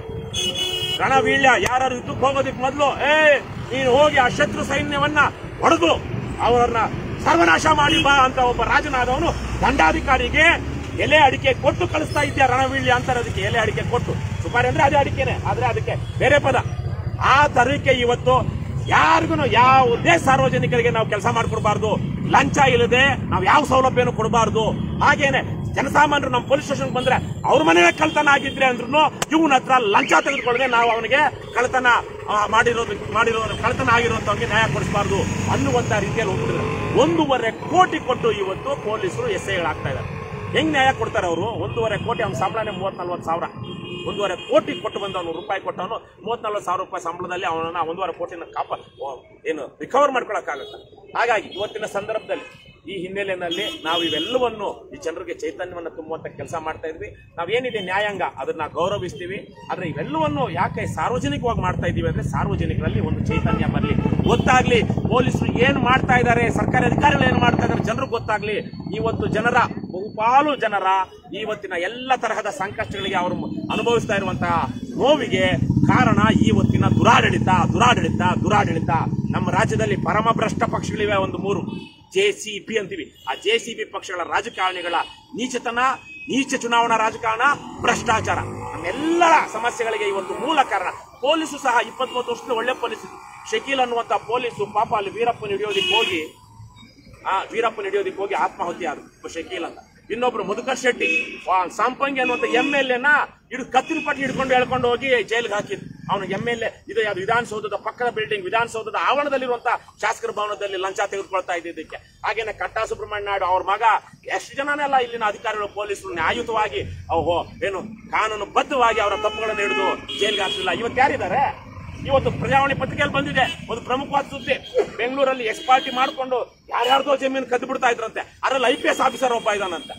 Speaker 1: ರಣವೀಳ್ಯ ಯಾರು ಯುದ್ಧಕ್ಕೆ ಹೋಗೋದಕ್ಕೆ ಮೊದಲು ಏ ನೀನು ಹೋಗಿ ಆ ಶತ್ರು ಸೈನ್ಯವನ್ನ ಹೊಡೆದು ಅವರನ್ನ ಸರ್ವನಾಶ ಮಾಡಿ ಬಾ ಅಂತ ಒಬ್ಬ ರಾಜನಾದವನು ದಂಡಾಧಿಕಾರಿಗೆ ಎಲೆ ಅಡಿಕೆ ಕೊಟ್ಟು ಕಳಿಸ್ತಾ ಇದ್ದ ರಣವೀಳ್ಯ ಅಂತಾರೆ ಅದಕ್ಕೆ ಎಲೆ ಅಡಿಕೆ ಕೊಟ್ಟು ಸುಪಾರಿ ಅಂದ್ರೆ ಅದೇ ಅಡಿಕೆನೆ ಆದ್ರೆ ಅದಕ್ಕೆ ಬೇರೆ ಪದ ಆ ತರಕ್ಕೆ ಇವತ್ತು ಯಾರಿಗೂ ಯಾವುದೇ ಸಾರ್ವಜನಿಕರಿಗೆ ನಾವು ಕೆಲಸ ಮಾಡ್ಕೊಡ್ಬಾರ್ದು ಲಂಚ ಇಲ್ಲದೆ ನಾವು ಯಾವ ಸೌಲಭ್ಯನೂ ಕೊಡಬಾರ್ದು ಹಾಗೇನೆ ಜನಸಾಮಾನ್ಯರು ನಮ್ಮ ಪೊಲೀಸ್ ಸ್ಟೇಷನ್ ಬಂದ್ರೆ ಅವ್ರ ಮನೆ ಕಳ್ತನ ಆಗಿದ್ರೆ ಅಂದ್ರೂ ಇವನ ಹತ್ರ ಲಂಚ ತೆಗೆದುಕೊಳ್ಳದೆ ನಾವು ಅವನಿಗೆ ಕಳ್ತನ ಆ, ಮಾಡಿರೋದು ಮಾಡಿರೋ ಕಳ್ತನ ಆಗಿರುವಂತವ್ರಿಗೆ ನ್ಯಾಯ ಕೊಡಿಸಬಾರ್ದು ಅನ್ನುವಂತ ರೀತಿಯಲ್ಲಿ ಹೋಗ್ಬಿಟ್ಟಿದ್ದಾರೆ ಒಂದೂವರೆ ಕೋಟಿ ಕೊಟ್ಟು ಇವತ್ತು ಪೊಲೀಸರು ಎಸ್ ಐಗಳಾಗ್ತಾ ಇದ್ದಾರೆ ಹೆಂಗ್ ನ್ಯಾಯ ಕೊಡ್ತಾರೆ ಅವರು ಒಂದೂವರೆ ಕೋಟಿ ಅವ್ನ ಸಂಬಳನೇ ಮೂವತ್ ನಲ್ವತ್ತು ಸಾವಿರ ಒಂದೂವರೆ ಕೋಟಿ ಕೊಟ್ಟು ಬಂದವನು ರೂಪಾಯಿ ಕೊಟ್ಟವನು ಮೂವತ್ ನಲ್ವತ್ತು ಸಾವಿರ ರೂಪಾಯಿ ಸಂಬಳದಲ್ಲಿ ಅವನನ್ನ ಒಂದೂವರೆ ಕೋಟಿನ ಕಾಪ ಓ, ಏನು ರಿಕವರ್ ಮಾಡ್ಕೊಳಕ್ಕಾಗತ್ತ ಹಾಗಾಗಿ ಇವತ್ತಿನ ಸಂದರ್ಭದಲ್ಲಿ ಈ ಹಿನ್ನೆಲೆಯಲ್ಲಿ ನಾವು ಇವೆಲ್ಲವನ್ನು ಈ ಜನರಿಗೆ ಚೈತನ್ಯವನ್ನು ತುಂಬುವಂತ ಕೆಲಸ ಮಾಡ್ತಾ ಇದ್ವಿ ನಾವೇನಿದೆ ನ್ಯಾಯಾಂಗ ಅದನ್ನ ಗೌರವಿಸ್ತೀವಿ ಆದ್ರೆ ಇವೆಲ್ಲವನ್ನು ಯಾಕೆ ಸಾರ್ವಜನಿಕವಾಗಿ ಮಾಡ್ತಾ ಇದೀವಿ ಅಂದ್ರೆ ಸಾರ್ವಜನಿಕರಲ್ಲಿ ಒಂದು ಚೈತನ್ಯ ಬರಲಿ ಗೊತ್ತಾಗ್ಲಿ ಪೊಲೀಸರು ಏನ್ ಮಾಡ್ತಾ ಇದ್ದಾರೆ ಸರ್ಕಾರಿ ಅಧಿಕಾರಿಗಳು ಏನ್ ಮಾಡ್ತಾ ಇದ್ದಾರೆ ಜನರಿಗೆ ಗೊತ್ತಾಗ್ಲಿ ಇವತ್ತು ಜನರ ಬಹುಪಾಲು ಜನರ ಇವತ್ತಿನ ಎಲ್ಲ ತರಹದ ಸಂಕಷ್ಟಗಳಿಗೆ ಅವರು ಅನುಭವಿಸ್ತಾ ಇರುವಂತಹ ನೋವಿಗೆ ಕಾರಣ ಈ ಹೊತ್ತಿನ ದುರಾಡಳಿತ ದುರಾಡಳಿತ ದುರಾಡಳಿತ ನಮ್ಮ ರಾಜ್ಯದಲ್ಲಿ ಪರಮಭ್ರಷ್ಟ ಪಕ್ಷಗಳಿವೆ ಒಂದು ಮೂರು ಜೆ ಸಿ ಬಿ ಅಂತೀವಿ ಆ ಜೆ ಸಿ ಬಿ ಪಕ್ಷಗಳ ರಾಜಕಾರಣಿಗಳ ನೀಚತನ ನೀಚ ಚುನಾವಣಾ ರಾಜಕಾರಣ ಭ್ರಷ್ಟಾಚಾರ ನಮ್ಮೆಲ್ಲರ ಸಮಸ್ಯೆಗಳಿಗೆ ಇವತ್ತು ಮೂಲ ಕಾರಣ ಪೊಲೀಸು ಸಹ ಇಪ್ಪತ್ಮೂವತ್ತು ವರ್ಷದ ಒಳ್ಳೆ ಪೊಲೀಸ್ ಶಕೀಲ್ ಅನ್ನುವಂತ ಪೊಲೀಸು ಪಾಪ ಅಲ್ಲಿ ವೀರಪ್ಪನ ಹಿಡಿಯೋದಿಕ್ಕೆ ಹೋಗಿ ಆ ವೀರಪ್ಪನ ಹಿಡಿಯೋದಿಕ್ಕೆ ಹೋಗಿ ಆತ್ಮಹತ್ಯೆ ಆದ್ರು ಒಬ್ಬ ಶಕೀಲ್ ಅಂತ ಇನ್ನೊಬ್ರು ಮಧುಕರ್ ಶೆಟ್ಟಿ ಆ ಸಂಪಂಗಿ ಅನ್ನುವಂತ ಎಂ ಎಲ್ ಎನ ಹಿಡಿದು ಕತ್ತಿನ ಪಟ್ಟಿ ಹಿಡ್ಕೊಂಡು ಹೇಳ್ಕೊಂಡು ಹೋಗಿ ಜೈಲಿಗೆ ಹಾಕಿದ್ರು ಅವನು ಎಂ ಎಲ್ ಎ ಇದು ಯಾವ್ದು ವಿಧಾನಸೌಧದ ಪಕ್ಕದ ಬಿಲ್ಡಿಂಗ್ ವಿಧಾನಸೌಧದ ಆವರಣದಲ್ಲಿರುವಂತಹ ಶಾಸಕರ ಭವನದಲ್ಲಿ ಲಂಚ ತೆಗೆದುಕೊಳ್ತಾ ಇದ್ದಿದ್ದಕ್ಕೆ ಹಾಗೇನೆ ಕಟ್ಟಾ ಸುಬ್ರಹ್ಮಣ್ಯ ನಾಯ್ಡು ಅವ್ರ ಮಗ ಎಷ್ಟು ಜನನೆಲ್ಲ ಇಲ್ಲಿನ ಅಧಿಕಾರಿಗಳು ಪೊಲೀಸರು ನ್ಯಾಯಯುತವಾಗಿ ಅವು ಏನು ಕಾನೂನು ಬದ್ಧವಾಗಿ ಅವರ ತಪ್ಪುಗಳನ್ನು ಹಿಡಿದು ಜೈಲಿಗೆ ಹಾಕಲಿಲ್ಲ ಇವತ್ತು ಯಾರಿದ್ದಾರೆ ಇವತ್ತು ಪ್ರಜಾವಾಣಿ ಪತ್ರಿಕೆಯಲ್ಲಿ ಬಂದಿದೆ ಒಂದು ಪ್ರಮುಖವಾದ ಸುದ್ದಿ ಬೆಂಗಳೂರಲ್ಲಿ ಎಕ್ಸ್ ಪಾರ್ಟಿ ಮಾಡಿಕೊಂಡು ಯಾರ್ಯಾರ್ದೋ ಜಮೀನು ಕದ್ದು ಬಿಡ್ತಾ ಇದ್ರಂತೆ ಅದ್ರಲ್ಲಿ ಐ ಪಿ ಎಸ್ ಆಫೀಸರ್ ಒಬ್ಬ ಇದಾನಂತೆ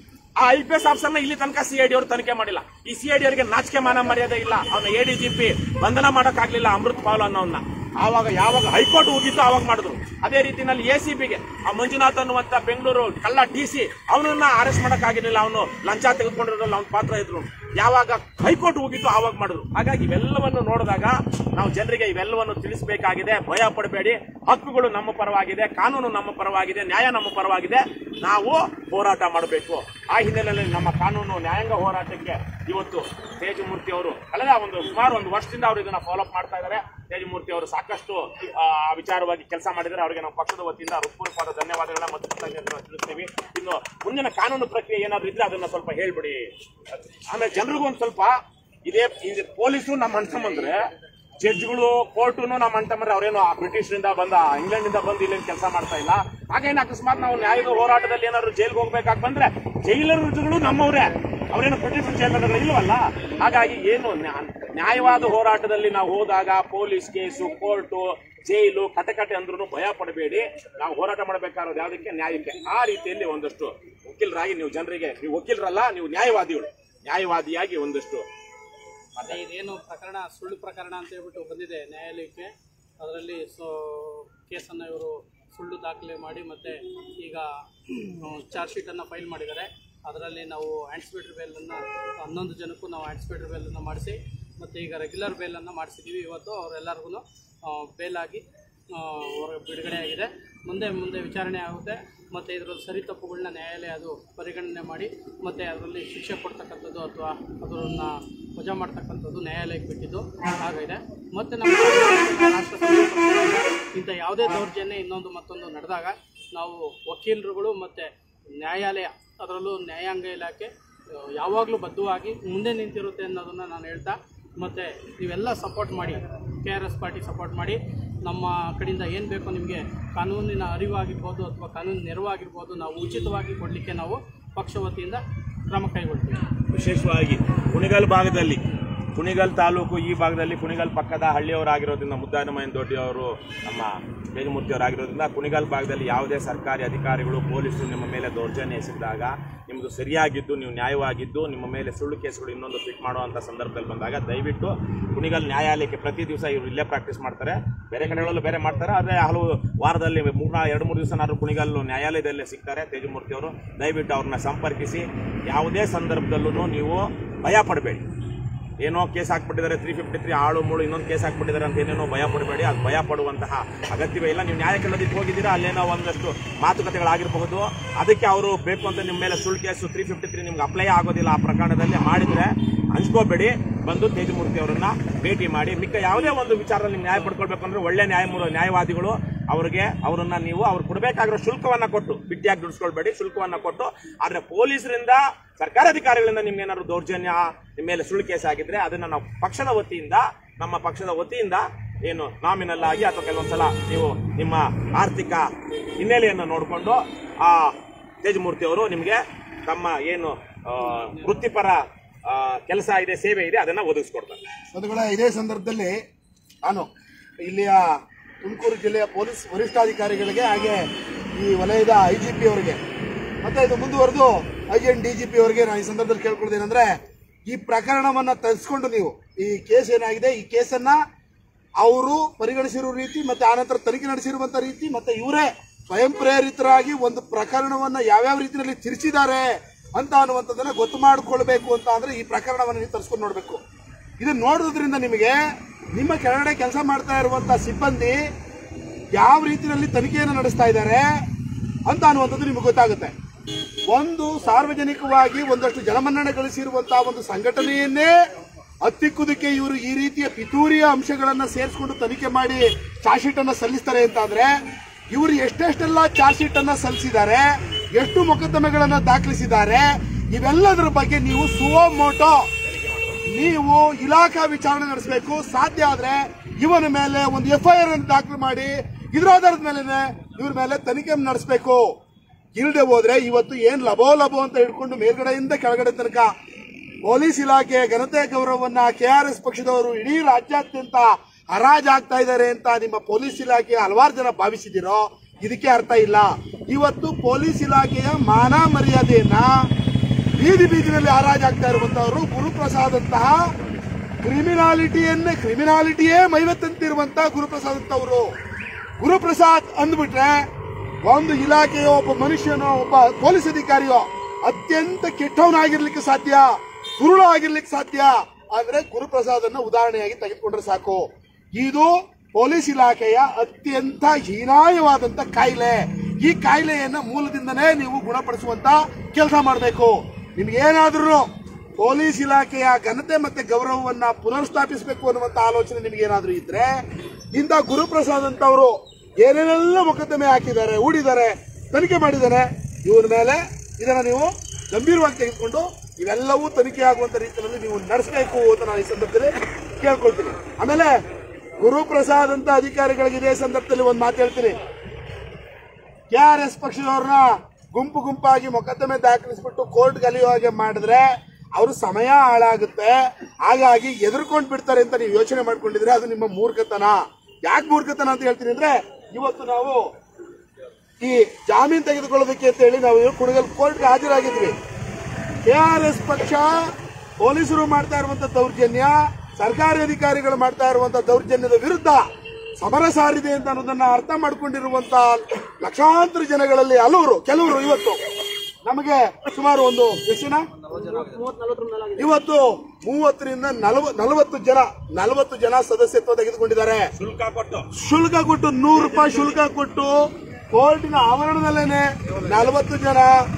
Speaker 1: ಆ ಐ ಪಿ ಎಸ್ ಆಫೀಸರ್ನ ಇಲ್ಲಿ ತನಕ ಸಿ ಐ ಡಿ ಅವರು ತನಿಖೆ ಮಾಡಿಲ್ಲ ಈ ಸಿ ಐ ಡಿ ಅವರಿಗೆ ನಾಚಿಕೆ ಮಾನ ಮರ್ಯಾದೆ ಇಲ್ಲ ಅವನ ಎ ಡಿ ಜಿ ಪಿ ಬಂಧನ ಮಾಡೋಕ್ಕಾಗ್ಲಿಲ್ಲ ಅಮೃತ್ ಪಾಲ್ ಅನ್ನೋನ್ನ ಆವಾಗ ಯಾವಾಗ ಹೈಕೋರ್ಟ್ ಹೋಗಿತ್ತು ಆವಾಗ ಮಾಡಿದ್ರು ಅದೇ ರೀತಿನಲ್ಲಿ ಎ ಸಿ ಬಿಗೆ ಆ ಮಂಜುನಾಥ್ ಅನ್ನುವಂತ ಬೆಂಗಳೂರು ಕಳ್ಳ ಡಿ ಸಿ ಅವನನ್ನ ಅರೆಸ್ಟ್ ಮಾಡೋಕ್ಕಾಗಿರ್ಲಿಲ್ಲ ಅವನು ಲಂಚ ತೆಗೆದುಕೊಂಡಿರೋದ್ರಲ್ಲಿ ಅವನ ಪಾತ್ರ ಇದ್ರು ಯಾವಾಗ ಹೈಕೋರ್ಟ್ ಹೋಗಿತ್ತು ಆವಾಗ ಮಾಡಿದ್ರು ಹಾಗಾಗಿ ಇವೆಲ್ಲವನ್ನು ನೋಡಿದಾಗ ನಾವು ಜನರಿಗೆ ಇವೆಲ್ಲವನ್ನು ತಿಳಿಸಬೇಕಾಗಿದೆ ಭಯ ಪಡಬೇಡಿ ಹಕ್ಕುಗಳು ನಮ್ಮ ಪರವಾಗಿದೆ ಕಾನೂನು ನಮ್ಮ ಪರವಾಗಿದೆ ನ್ಯಾಯ ನಮ್ಮ ಪರವಾಗಿದೆ ನಾವು ಹೋರಾಟ ಮಾಡಬೇಕು ಆ ಹಿನ್ನೆಲೆಯಲ್ಲಿ ನಮ್ಮ ಕಾನೂನು ನ್ಯಾಯಾಂಗ ಹೋರಾಟಕ್ಕೆ ಇವತ್ತು ತೇಜಮೂರ್ತಿ ಅವರು ಕಳೆದ ಒಂದು ಸುಮಾರು ಒಂದು ವರ್ಷದಿಂದ ಅವರು ಇದನ್ನ ಫಾಲೋ ಅಪ್ ಮಾಡ್ತಾ ಇದ್ದಾರೆ ತೇಜಮೂರ್ತಿ ಅವರು ಸಾಕಷ್ಟು ಆ, ವಿಚಾರವಾಗಿ ಕೆಲಸ ಮಾಡಿದ್ದಾರೆ ಅವರಿಗೆ ನಮ್ಮ ಪಕ್ಷದ ವತಿಯಿಂದ ಹೃತ್ಪೂರ್ವಕವಾದ ಧನ್ಯವಾದಗಳನ್ನ ಮತ್ತು ಕೃತಜ್ಞತೆಗಳನ್ನ ತಿಳಿಸ್ತೀವಿ ಇನ್ನು ಮುಂದಿನ ಕಾನೂನು ಪ್ರಕ್ರಿಯೆ ಏನಾದ್ರು ಇದ್ರೆ ಅದನ್ನ ಸ್ವಲ್ಪ ಹೇಳ್ಬಿಡಿ ಆಮೇಲೆ ಜನರಿಗೂ ಒಂದು ಸ್ವಲ್ಪ ಇದೇ ಇದು ಪೊಲೀಸು ನಮ್ಮ ಅಣ್ತಮ್ಮಂದ್ರೆ ಜಡ್ಜ್ಗಳು ಕೋರ್ಟುನು ನಮ್ಮ ಅಣ್ತಮ್ಮಂದ್ರೆ ಅವರೇನು ಬ್ರಿಟಿಷರಿಂದ ಬಂದ ಇಂಗ್ಲೆಂಡಿಂದ ಬಂದು ಇಲ್ಲಿ ಕೆಲಸ ಮಾಡ್ತಾ ಇಲ್ಲ ಹಾಗೇನು ಅಕಸ್ಮಾತ್ ನಾವು ನ್ಯಾಯದ ಹೋರಾಟದಲ್ಲಿ ಏನಾದ್ರು ಜೈಲ್ಗೆ ಹೋಗ್ಬೇಕಾಗಿ ಬಂದ್ರೆ ಜೈಲರ್ಗಳು ನಮ್ಮವರೇ ಅವರೇನು ಬ್ರಿಟಿಷ್ ಜೈಲರ್ಗಳು ಇಲ್ವಲ್ಲ ಹಾಗಾಗಿ ಏನು ನ್ಯಾ- ನ್ಯಾಯವಾದ ಹೋರಾಟದಲ್ಲಿ ನಾವು ಹೋದಾಗ ಪೊಲೀಸ್ ಕೇಸು ಕೋರ್ಟು ಜೈಲು ಕಟಕಟೆ ಅಂದ್ರೂ ಭಯ ಪಡಬೇಡಿ ನಾವು ಹೋರಾಟ ಮಾಡಬೇಕಾಗಿರೋದು ಯಾವುದಕ್ಕೆ ನ್ಯಾಯಕ್ಕೆ ಆ ರೀತಿಯಲ್ಲಿ ಒಂದಷ್ಟು ವಕೀಲರಾಗಿ ನೀವು ಜನರಿಗೆ ನೀವು ವಕೀಲರಲ್ಲ ನೀವು ನ್ಯಾಯವಾದಿಗಳು ನ್ಯಾಯವಾದಿಯಾಗಿ ಒಂದಷ್ಟು
Speaker 4: ಮತ್ತೆ ಇದೇನು ಪ್ರಕರಣ ಸುಳ್ಳು ಪ್ರಕರಣ ಅಂತ ಹೇಳ್ಬಿಟ್ಟು ಬಂದಿದೆ ನ್ಯಾಯಾಲಯಕ್ಕೆ ಅದರಲ್ಲಿ ಸೊ ಕೇಸನ್ನು ಇವರು ಸುಳ್ಳು ದಾಖಲೆ ಮಾಡಿ ಮತ್ತೆ ಈಗ ಚಾರ್ಜ್ ಶೀಟನ್ನು ಫೈಲ್ ಮಾಡಿದ್ದಾರೆ ಅದರಲ್ಲಿ ನಾವು ಆ್ಯಂಟಿಸಿಪೇಟರಿ ಬೇಲನ್ನು ಹನ್ನೊಂದು ಜನಕ್ಕೂ ನಾವು ಆ್ಯಂಟಿಸಿಪೇಟರಿ ಬೇಲನ್ನು ಮಾಡಿಸಿ ಮತ್ತು ಈಗ ರೆಗ್ಯುಲರ್ ಬೇಲನ್ನು ಮಾಡಿಸಿದ್ದೀವಿ ಇವತ್ತು ಅವರೆಲ್ಲರಿಗೂ ಬೇಲಾಗಿ ಆ, ಹೊರ ಬಿಡುಗಡೆ ಆಗಿದೆ ಮುಂದೆ ಮುಂದೆ ವಿಚಾರಣೆ ಆಗುತ್ತೆ ಮತ್ತು ಇದರಲ್ಲಿ ಸರಿ ತಪ್ಪುಗಳನ್ನ ನ್ಯಾಯಾಲಯ ಅದು ಪರಿಗಣನೆ ಮಾಡಿ ಮತ್ತು ಅದರಲ್ಲಿ ಶಿಕ್ಷೆ ಕೊಡ್ತಕ್ಕಂಥದ್ದು ಅಥವಾ ಅದನ್ನು ವಜಾ ಮಾಡ್ತಕ್ಕಂಥದ್ದು ನ್ಯಾಯಾಲಯಕ್ಕೆ ಬಿಟ್ಟಿದ್ದು ಆಗಿದೆ ಮತ್ತು ನಮ್ಮ ರಾಷ್ಟ್ರ ಸಂಘಟನೆಗಳಿಂದ ಇಂಥ ಯಾವುದೇ ದೌರ್ಜನ್ಯ ಇನ್ನೊಂದು ಮತ್ತೊಂದು ನಡೆದಾಗ ನಾವು ವಕೀಲರುಗಳು ಮತ್ತು ನ್ಯಾಯಾಲಯ ಅದರಲ್ಲೂ ನ್ಯಾಯಾಂಗ ಇಲಾಖೆ ಆ, ಯಾವಾಗಲೂ ಬದ್ಧವಾಗಿ ಮುಂದೆ ನಿಂತಿರುತ್ತೆ ಅನ್ನೋದನ್ನು ನಾನು ಹೇಳ್ತಾ ಮತ್ತು ನೀವೆಲ್ಲ ಸಪೋರ್ಟ್ ಮಾಡಿ K R S party support ಮಾಡಿ ನಮ್ಮ ಕಡೆಯಿಂದ ಏನು ಬೇಕೋ ನಿಮಗೆ ಕಾನೂನಿನ ಅರಿವಾಗಿರ್ಬೋದು ಅಥವಾ ಕಾನೂನು ನೆರವಾಗಿರ್ಬೋದು ನಾವು ಉಚಿತವಾಗಿ ಕೊಡಲಿಕ್ಕೆ ನಾವು ಪಕ್ಷ ವತಿಯಿಂದ ಕ್ರಮ ಕೈಗೊಳ್ತೀವಿ
Speaker 1: ವಿಶೇಷವಾಗಿ ಕುಣಿಗಲ್ ಭಾಗದಲ್ಲಿ ಕುಣಿಗಲ್ ತಾಲೂಕು ಈ ಭಾಗದಲ್ಲಿ ಕುಣಿಗಲ್ ಪಕ್ಕದ ಹಳ್ಳಿಯವರಾಗಿರೋದ್ರಿಂದ ಮುದ್ದಾನಮಯನ್ ದೊಡ್ಡಿ ಅವರು ನಮ್ಮ ತೇಜಮೂರ್ತಿ ಅವರಾಗಿರೋದ್ರಿಂದ ಕುಣಿಗಲ್ ಭಾಗದಲ್ಲಿ ಯಾವುದೇ ಸರ್ಕಾರಿ ಅಧಿಕಾರಿಗಳು ಪೊಲೀಸರು ನಿಮ್ಮ ಮೇಲೆ ದೌರ್ಜನ್ಯ ಎಸಗಿದಾಗ ನಿಮ್ಮದು ಸರಿಯಾಗಿದ್ದು ನೀವು ನ್ಯಾಯವಾಗಿದ್ದು ನಿಮ್ಮ ಮೇಲೆ ಸುಳ್ಳು ಕೇಸ್ಗಳು ಇನ್ನೊಂದು ಫಿಟ್ ಮಾಡುವಂಥ ಸಂದರ್ಭದಲ್ಲಿ ಬಂದಾಗ ದಯವಿಟ್ಟು ಕುಣಿಗಲ್ ನ್ಯಾಯಾಲಯಕ್ಕೆ ಪ್ರತಿ ದಿವಸ ಇವರು ಇಲ್ಲೇ ಪ್ರಾಕ್ಟೀಸ್ ಮಾಡ್ತಾರೆ ಬೇರೆ ಕಡೆಗಳಲ್ಲೂ ಬೇರೆ ಮಾಡ್ತಾರೆ ಆದರೆ ಹಲವು ವಾರದಲ್ಲಿ ಮೂರ್ನಾ ಎರಡು ಮೂರು ದಿವಸನಾದ್ರು ಕುಣಿಗಲ್ಲು ನ್ಯಾಯಾಲಯದಲ್ಲೇ ಸಿಗ್ತಾರೆ ತೇಜಮೂರ್ತಿ ಅವರು ದಯವಿಟ್ಟು ಅವ್ರನ್ನ ಸಂಪರ್ಕಿಸಿ ಯಾವುದೇ ಸಂದರ್ಭದಲ್ಲೂ ನೀವು ಭಯ ಪಡಬೇಡಿ ಏನೋ ಕೇಸ್ ಹಾಕ್ಬಿಟ್ಟಿದ್ದಾರೆ ತ್ರೀ ಫಿಫ್ಟಿ ತ್ರೀ ಆಳು ಮೂಳು ಇನ್ನೊಂದು ಕೇಸ್ ಹಾಕ್ಬಿಟ್ಟಿದ್ದಾರೆ ಅಂತ ಏನೇನೋ ಭಯ ಪಡಬೇಡಿ ಅದು ಭಯ ಪಡುವಂತಹ ಅಗತ್ಯವೇ ಇಲ್ಲ ನೀವು ನ್ಯಾಯ ಕೇಳೋದಕ್ಕೆ ಹೋಗಿದ್ದೀರಾ ಅಲ್ಲೇನೋ ಒಂದಷ್ಟು ಮಾತುಕತೆಗಳಾಗಿರಬಹುದು ಅದಕ್ಕೆ ಅವರು ಬೇಕು ಅಂತ ನಿಮ್ಮ ಮೇಲೆ ಸುಳ್ಳು ಕೇಸು ತ್ರೀ ಫಿಫ್ಟಿ ತ್ರೀ ನಿಮ್ಗೆ ಅಪ್ಲೈ ಆಗೋದಿಲ್ಲ ಆ ಪ್ರಕರಣದಲ್ಲಿ ಮಾಡಿದ್ರೆ ಹಂಚ್ಕೋಬೇಡಿ ಬಂದು ತೇಜಮೂರ್ತಿ ಅವರನ್ನ ಭೇಟಿ ಮಾಡಿ ಮಿಕ್ಕ ಯಾವುದೇ ಒಂದು ವಿಚಾರದಲ್ಲಿ ನೀವು ನ್ಯಾಯ ಪಡ್ಕೊಳ್ಬೇಕು ಅಂದ್ರೆ ಒಳ್ಳೆ ನ್ಯಾಯಮೂಲ ನ್ಯಾಯವಾದಿಗಳು ಅವರಿಗೆ ಅವರನ್ನ ನೀವು ಅವ್ರು ಕೊಡಬೇಕಾಗಿರೋ ಶುಲ್ಕವನ್ನ ಕೊಟ್ಟು ಬಿಟ್ಟಿಯಾಗಿ ದುಡಿಸ್ಕೊಳ್ಬೇಡಿ ಶುಲ್ಕವನ್ನ ಕೊಟ್ಟು ಆದ್ರೆ ಪೊಲೀಸರಿಂದ ಸರ್ಕಾರಿ ಅಧಿಕಾರಿಗಳಿಂದ ನಿಮ್ಗೆ ಏನಾದ್ರು ದೌರ್ಜನ್ಯ ನಿಮ್ಮ ಮೇಲೆ ಸುಳ್ಳು ಕೇಸ್ ಆಗಿದ್ರೆ ಅದನ್ನ ನಾವು ಪಕ್ಷದ ವತಿಯಿಂದ ನಮ್ಮ ಪಕ್ಷದ ವತಿಯಿಂದ ಏನು ನಾಮಿನಲ್ ಆಗಿ ಅಥವಾ ಕೆಲವೊಂದ್ಸಲ ನೀವು ನಿಮ್ಮ ಆರ್ಥಿಕ ಹಿನ್ನೆಲೆಯನ್ನು ನೋಡಿಕೊಂಡು ಆ ತೇಜಮೂರ್ತಿ ಅವರು ನಿಮಗೆ ತಮ್ಮ ಏನು ಆ, ವೃತ್ತಿಪರ ಕೆಲಸ ಇದೆ ಸೇವೆ ಇದೆ ಅದನ್ನ ಒದಗಿಸ್ಕೊಡ್ತಾರೆ
Speaker 3: ಬಂಧುಗಳ ಇದೇ ಸಂದರ್ಭದಲ್ಲಿ ನಾನು ಇಲ್ಲಿಯ ತುಮಕೂರು ಜಿಲ್ಲೆಯ ಪೊಲೀಸ್ ವರಿಷ್ಠಾಧಿಕಾರಿಗಳಿಗೆ ಹಾಗೆ ಈ ವಲಯದ ಐ ಜಿ ಪಿ ಅವರಿಗೆ ಮತ್ತೆ ಇದು ಮುಂದುವರೆದು I G D G P ಅವರಿಗೆ ನಾನು ಈ ಸಂದರ್ಭದಲ್ಲಿ ಕೇಳ್ಕೊಳ್ಳೋದೇನೆಂದ್ರೆ ಈ ಪ್ರಕರಣವನ್ನ ತರಿಸ್ಕೊಂಡು ನೀವು ಈ ಕೇಸ್ ಏನಾಗಿದೆ ಈ ಕೇಸನ್ನ ಅವರು ಪರಿಗಣಿಸಿರುವ ರೀತಿ ಮತ್ತೆ ಆನಂತರ ತನಿಖೆ ನಡೆಸಿರುವಂತ ರೀತಿ ಮತ್ತೆ ಇವರೇ ಸ್ವಯಂ ಪ್ರೇರಿತರಾಗಿ ಒಂದು ಪ್ರಕರಣವನ್ನ ಯಾವ್ಯಾವ ರೀತಿಯಲ್ಲಿ ತಿರ್ಚಿದ್ದಾರೆ ಅಂತ ಅನ್ನುವಂಥದ್ದನ್ನ ಗೊತ್ತು ಮಾಡಿಕೊಳ್ಬೇಕು ಅಂತ ಅಂದ್ರೆ ಈ ಪ್ರಕರಣವನ್ನು ನೀವು ತರಿಸ್ಕೊಂಡು ನೋಡಬೇಕು ಇದನ್ನ ನೋಡೋದ್ರಿಂದ ನಿಮಗೆ ನಿಮ್ಮ ಕೆಳಗಡೆ ಕೆಲಸ ಮಾಡ್ತಾ ಇರುವಂತ ಸಿಬ್ಬಂದಿ ಯಾವ ರೀತಿಯಲ್ಲಿ ತನಿಖೆಯನ್ನು ನಡೆಸ್ತಾ ಇದ್ದಾರೆ ಅಂತ ಅನ್ನುವಂಥದ್ದು ನಿಮಗೆ ಗೊತ್ತಾಗುತ್ತೆ ಒಂದು ಸಾರ್ವಜನಿಕವಾಗಿ ಒಂದಷ್ಟು ಜನಮನ್ನಣೆ ಗಳಿಸಿರುವಂತಹ ಒಂದು ಸಂಘಟನೆಯನ್ನೇ ಹತ್ತಿಕ್ಕುದಕ್ಕೆ ಇವರು ಈ ರೀತಿಯ ಪಿತೂರಿಯ ಅಂಶಗಳನ್ನ ಸೇರಿಸ್ಕೊಂಡು ತನಿಖೆ ಮಾಡಿ ಚಾರ್ಜ್ ಶೀಟ್ ಅನ್ನ ಸಲ್ಲಿಸ್ತಾರೆ ಅಂತ ಅಂದ್ರೆ ಇವರು ಎಷ್ಟೆಷ್ಟೆಲ್ಲ ಚಾರ್ಜ್ ಶೀಟ್ ಅನ್ನ ಸಲ್ಲಿಸಿದ್ದಾರೆ ಎಷ್ಟು ಮೊಕದ್ದಮೆಗಳನ್ನ ದಾಖಲಿಸಿದ್ದಾರೆ ಇವೆಲ್ಲದರ ಬಗ್ಗೆ ನೀವು ಸುವೋಮೋಟೋ ನೀವು ಇಲಾಖಾ ವಿಚಾರಣೆ ನಡೆಸಬೇಕು ಸಾಧ್ಯ ಆದ್ರೆ ಇವನ ಮೇಲೆ ಒಂದು ಎಫ್ಐಆರ್ ಅನ್ನು ದಾಖಲು ಮಾಡಿ ಇದರ ಆಧಾರದ ಮೇಲೆ ಇವ್ರ ಮೇಲೆ ತನಿಖೆ ನಡೆಸಬೇಕು ಇಲ್ಲದೆ ಹೋದ್ರೆ ಇವತ್ತು ಏನ್ ಲಭೋ ಲಭೋ ಅಂತ ಹಿಡ್ಕೊಂಡು ಮೇಲ್ಗಡೆಯಿಂದ ಕೆಳಗಡೆ ತನಕ ಪೊಲೀಸ್ ಇಲಾಖೆಯ ಘನತೆ ಗೌರವವನ್ನ ಕೆಆರ್ಎಸ್ ಪಕ್ಷದವರು ಇಡೀ ರಾಜ್ಯಾದ್ಯಂತ ಹರಾಜಾಗ್ತಾ ಇದ್ದಾರೆ ಅಂತ ನಿಮ್ಮ ಪೊಲೀಸ್ ಇಲಾಖೆಯ ಹಲವಾರು ಜನ ಭಾವಿಸಿದಿರೋ ಇದಕ್ಕೆ ಅರ್ಥ ಇಲ್ಲ ಇವತ್ತು ಪೊಲೀಸ್ ಇಲಾಖೆಯ ಮಾನ ಮರ್ಯಾದೆಯನ್ನ ಬೀದಿ ಬೀದಿನಲ್ಲಿ ಹರಾಜಾಗ್ತಾ ಇರುವಂತವರು ಗುರುಪ್ರಸಾದ್ ಅಂತಹ ಕ್ರಿಮಿನಾಲಿಟಿಯನ್ನೇ ಕ್ರಿಮಿನಾಲಿಟಿಯೇ ಮೈವೆತ್ತಂತಿರುವಂತಹ ಗುರುಪ್ರಸಾದ್ ಅಂತವರು ಗುರುಪ್ರಸಾದ್ ಅಂದ್ಬಿಟ್ರೆ ಒಂದು ಇಲಾಖೆಯ ಒಬ್ಬ ಮನುಷ್ಯನೋ ಒಬ್ಬ ಪೊಲೀಸ್ ಅಧಿಕಾರಿಯೋ ಅತ್ಯಂತ ಕೆಟ್ಟವನಾಗಿರ್ಲಿಕ್ಕೆ ಸಾಧ್ಯ ಕುರುಳು ಆಗಿರ್ಲಿಕ್ಕೆ ಸಾಧ್ಯ ಆದ್ರೆ ಗುರುಪ್ರಸಾದ್ ಅನ್ನ ಉದಾಹರಣೆಯಾಗಿ ತೆಗೆದುಕೊಂಡ್ರೆ ಸಾಕು ಇದು ಪೊಲೀಸ್ ಇಲಾಖೆಯ ಅತ್ಯಂತ ಹೀನಾಯವಾದಂತ ಕಾಯಿಲೆ ಈ ಕಾಯಿಲೆಯನ್ನ ಮೂಲದಿಂದನೇ ನೀವು ಗುಣಪಡಿಸುವಂತ ಕೆಲಸ ಮಾಡಬೇಕು ನಿಮ್ಗೇನಾದ್ರೂ ಪೊಲೀಸ್ ಇಲಾಖೆಯ ಘನತೆ ಮತ್ತೆ ಗೌರವವನ್ನ ಪುನರ್ಸ್ಥಾಪಿಸಬೇಕು ಅನ್ನುವಂತ ಆಲೋಚನೆ ನಿಮ್ಗೇನಾದ್ರೂ ಇದ್ರೆ ಇಂಥ ಗುರುಪ್ರಸಾದ್ ಅಂತವರು ಏನೇನೆಲ್ಲ ಮೊಕದ್ದಮೆ ಹಾಕಿದ್ದಾರೆ ಹೂಡಿದ್ದಾರೆ ತನಿಖೆ ಮಾಡಿದ್ದಾರೆ ಇವರ ಮೇಲೆ ಇದನ್ನ ನೀವು ಗಂಭೀರವಾಗಿ ತೆಗೆದುಕೊಂಡು ಇವೆಲ್ಲವೂ ತನಿಖೆ ಆಗುವಂತ ರೀತಿಯಲ್ಲಿ ನೀವು ನಡೆಸಬೇಕು ಅಂತ ನಾನು ಈ ಸಂದರ್ಭದಲ್ಲಿ ಕೇಳ್ಕೊಳ್ತೀನಿ ಆಮೇಲೆ ಗುರುಪ್ರಸಾದ್ ಅಂತ ಅಧಿಕಾರಿಗಳಿಗೆ ಇದೇ ಸಂದರ್ಭದಲ್ಲಿ ಒಂದು ಮಾತು ಹೇಳ್ತೀನಿ ಕೆಆರ್ಎಸ್ ಪಕ್ಷದವ್ರನ್ನ ಗುಂಪು ಗುಂಪಾಗಿ ಮೊಕದ್ದಮೆ ದಾಖಲಿಸ್ಬಿಟ್ಟು ಕೋರ್ಟ್ ಕಲಿಯೋ ಹಾಗೆ ಮಾಡಿದ್ರೆ ಅವ್ರ ಸಮಯ ಹಾಳಾಗುತ್ತೆ ಹಾಗಾಗಿ ಎದುರ್ಕೊಂಡ್ ಬಿಡ್ತಾರೆ ಅಂತ ನೀವು ಯೋಚನೆ ಮಾಡ್ಕೊಂಡಿದ್ರೆ ಅದು ನಿಮ್ಮ ಮೂರ್ಖತನ ಯಾಕೆ ಮೂರ್ಖತನ ಅಂತ ಹೇಳ್ತೀನಿ ಅಂದ್ರೆ ಇವತ್ತು ನಾವು ಈ ಜಾಮೀನ್ ತೆಗೆದುಕೊಳ್ಳೋದಕ್ಕೆ ಅಂತ ಹೇಳಿ ನಾವು ಕುಣಗಲ್ ಕೋರ್ಟ್ಗೆ ಹಾಜರಾಗಿದ್ವಿ ಕೆಆರ್ಎಸ್ ಪಕ್ಷ ಪೊಲೀಸರು ಮಾಡ್ತಾ ಇರುವಂತ ದೌರ್ಜನ್ಯ ಸರ್ಕಾರಿ ಅಧಿಕಾರಿಗಳು ಮಾಡ್ತಾ ಇರುವಂತ ದೌರ್ಜನ್ಯದ ವಿರುದ್ಧ ಸಮರ ಸಾರಿದೆ ಅಂತ ಅನ್ನೋದನ್ನ ಅರ್ಥ ಮಾಡ್ಕೊಂಡಿರುವಂತ ಲಕ್ಷಾಂತರ ಜನಗಳಲ್ಲಿ ಹಲವರು ಕೆಲವರು ಇವತ್ತು ನಮಗೆ ಸುಮಾರು ಒಂದು ಎಷ್ಟು ಜನ ಇವತ್ತು ಮೂವತ್ತರಿಂದ ನಲವ ನಲವತ್ತು ಜನ ನಲವತ್ತು ಜನ ಸದಸ್ಯತ್ವ ತೆಗೆದುಕೊಂಡಿದ್ದಾರೆ
Speaker 1: ಶುಲ್ಕ ಕೊಟ್ಟು
Speaker 3: ಶುಲ್ಕ ಕೊಟ್ಟು ನೂರು ರೂಪಾಯಿ ಶುಲ್ಕ ಕೊಟ್ಟು ಕೋರ್ಟಿನ ಆವರಣದಲ್ಲೇನೆ ನಲವತ್ತು ಜನ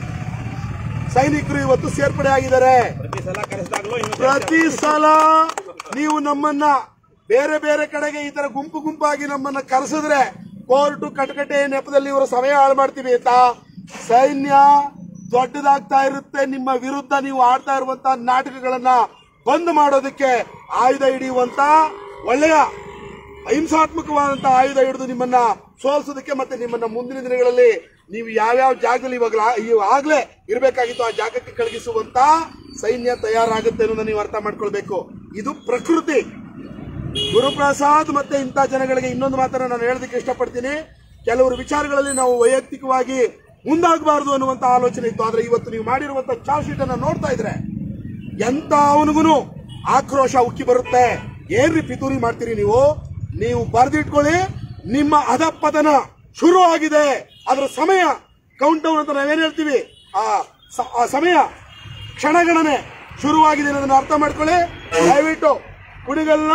Speaker 3: ಸೈನಿಕರು ಇವತ್ತು ಸೇರ್ಪಡೆ ಆಗಿದ್ದಾರೆ
Speaker 1: ಪ್ರತಿ ಸಲ ಕರೆಸಿದಾಗಲೂ ಇನ್ನು
Speaker 3: ಪ್ರತಿ ಸಲ ನೀವು ನಮ್ಮನ್ನ ಬೇರೆ ಬೇರೆ ಕಡೆಗೆ ಈ ತರ ಗುಂಪು ಗುಂಪಾಗಿ ನಮ್ಮನ್ನ ಕರೆಸಿದ್ರೆ ಕೋರ್ಟು ಕಟಕಟೆ ನೆಪದಲ್ಲಿ ಇವರು ಸಮಯ ಹಾಳು ಮಾಡ್ತೀವಿ ಅಂತ ಸೈನ್ಯ ದೊಡ್ಡದಾಗ್ತಾ ಇರುತ್ತೆ ನಿಮ್ಮ ವಿರುದ್ಧ ನೀವು ಆಡ್ತಾ ಇರುವಂತ ನಾಟಕಗಳನ್ನ ಬಂದ್ ಮಾಡೋದಕ್ಕೆ ಆಯುಧ ಹಿಡಿಯುವಂತ ಒಳ್ಳೆಯ ಅಹಿಂಸಾತ್ಮಕವಾದಂತಹ ಆಯುಧ ಹಿಡಿದು ನಿಮ್ಮನ್ನ ಸೋಲಿಸೋದಕ್ಕೆ ಮತ್ತೆ ನಿಮ್ಮನ್ನ ಮುಂದಿನ ದಿನಗಳಲ್ಲಿ ನೀವು ಯಾವ್ಯಾವ ಜಾಗದಲ್ಲಿ ಇವಾಗ ಈಗಾಗಲೇ ಇರಬೇಕಾಗಿತ್ತು ಆ ಜಾಗಕ್ಕೆ ಕಳಗಿಸುವಂತ ಸೈನ್ಯ ತಯಾರಾಗುತ್ತೆ ಅನ್ನೋದನ್ನ ನೀವು ಅರ್ಥ ಮಾಡ್ಕೊಳ್ಬೇಕು ಇದು ಪ್ರಕೃತಿ ಗುರುಪ್ರಸಾದ್ ಮತ್ತೆ ಇಂಥ ಜನಗಳಿಗೆ ಇನ್ನೊಂದು ಮಾತನ್ನ ನಾನು ಹೇಳೋದಕ್ಕೆ ಇಷ್ಟಪಡ್ತೀನಿ ಕೆಲವರು ವಿಚಾರಗಳಲ್ಲಿ ನಾವು ವೈಯಕ್ತಿಕವಾಗಿ ಮುಂದಾಗಬಾರದು ಅನ್ನುವಂತ ಆಲೋಚನೆ ಇತ್ತು ಆದ್ರೆ ಇವತ್ತು ನೀವು ಮಾಡಿರುವಂತ ಚಾರ್ಜ್ ಶೀಟ್ ಅನ್ನ ನೋಡ್ತಾ ಇದ್ರೆ ಎಂತ ಅವನಿಗೂ ಆಕ್ರೋಶ ಉಕ್ಕಿ ಬರುತ್ತೆ ಏನ್ರಿ ಪಿತೂರಿ ಮಾಡ್ತೀರಿ ನೀವು ನೀವು ಬರೆದಿಟ್ಕೊಳ್ಳಿ ನಿಮ್ಮ ಅಧಪತನ ಶುರು ಆಗಿದೆ ಅದರ ಸಮಯ ಕೌಂಟ್ ಡೌನ್ ಅಂತ ನಾವೇನ್ ಹೇಳ್ತೀವಿ ಆ ಸ- ಆ ಸಮಯ ಕ್ಷಣಗಣನೆ ಶುರುವಾಗಿದೆ ಅನ್ನೋದನ್ನ ಅರ್ಥ ಮಾಡ್ಕೊಳ್ಳಿ ದಯವಿಟ್ಟು ಕುಡಿಗಲ್ನ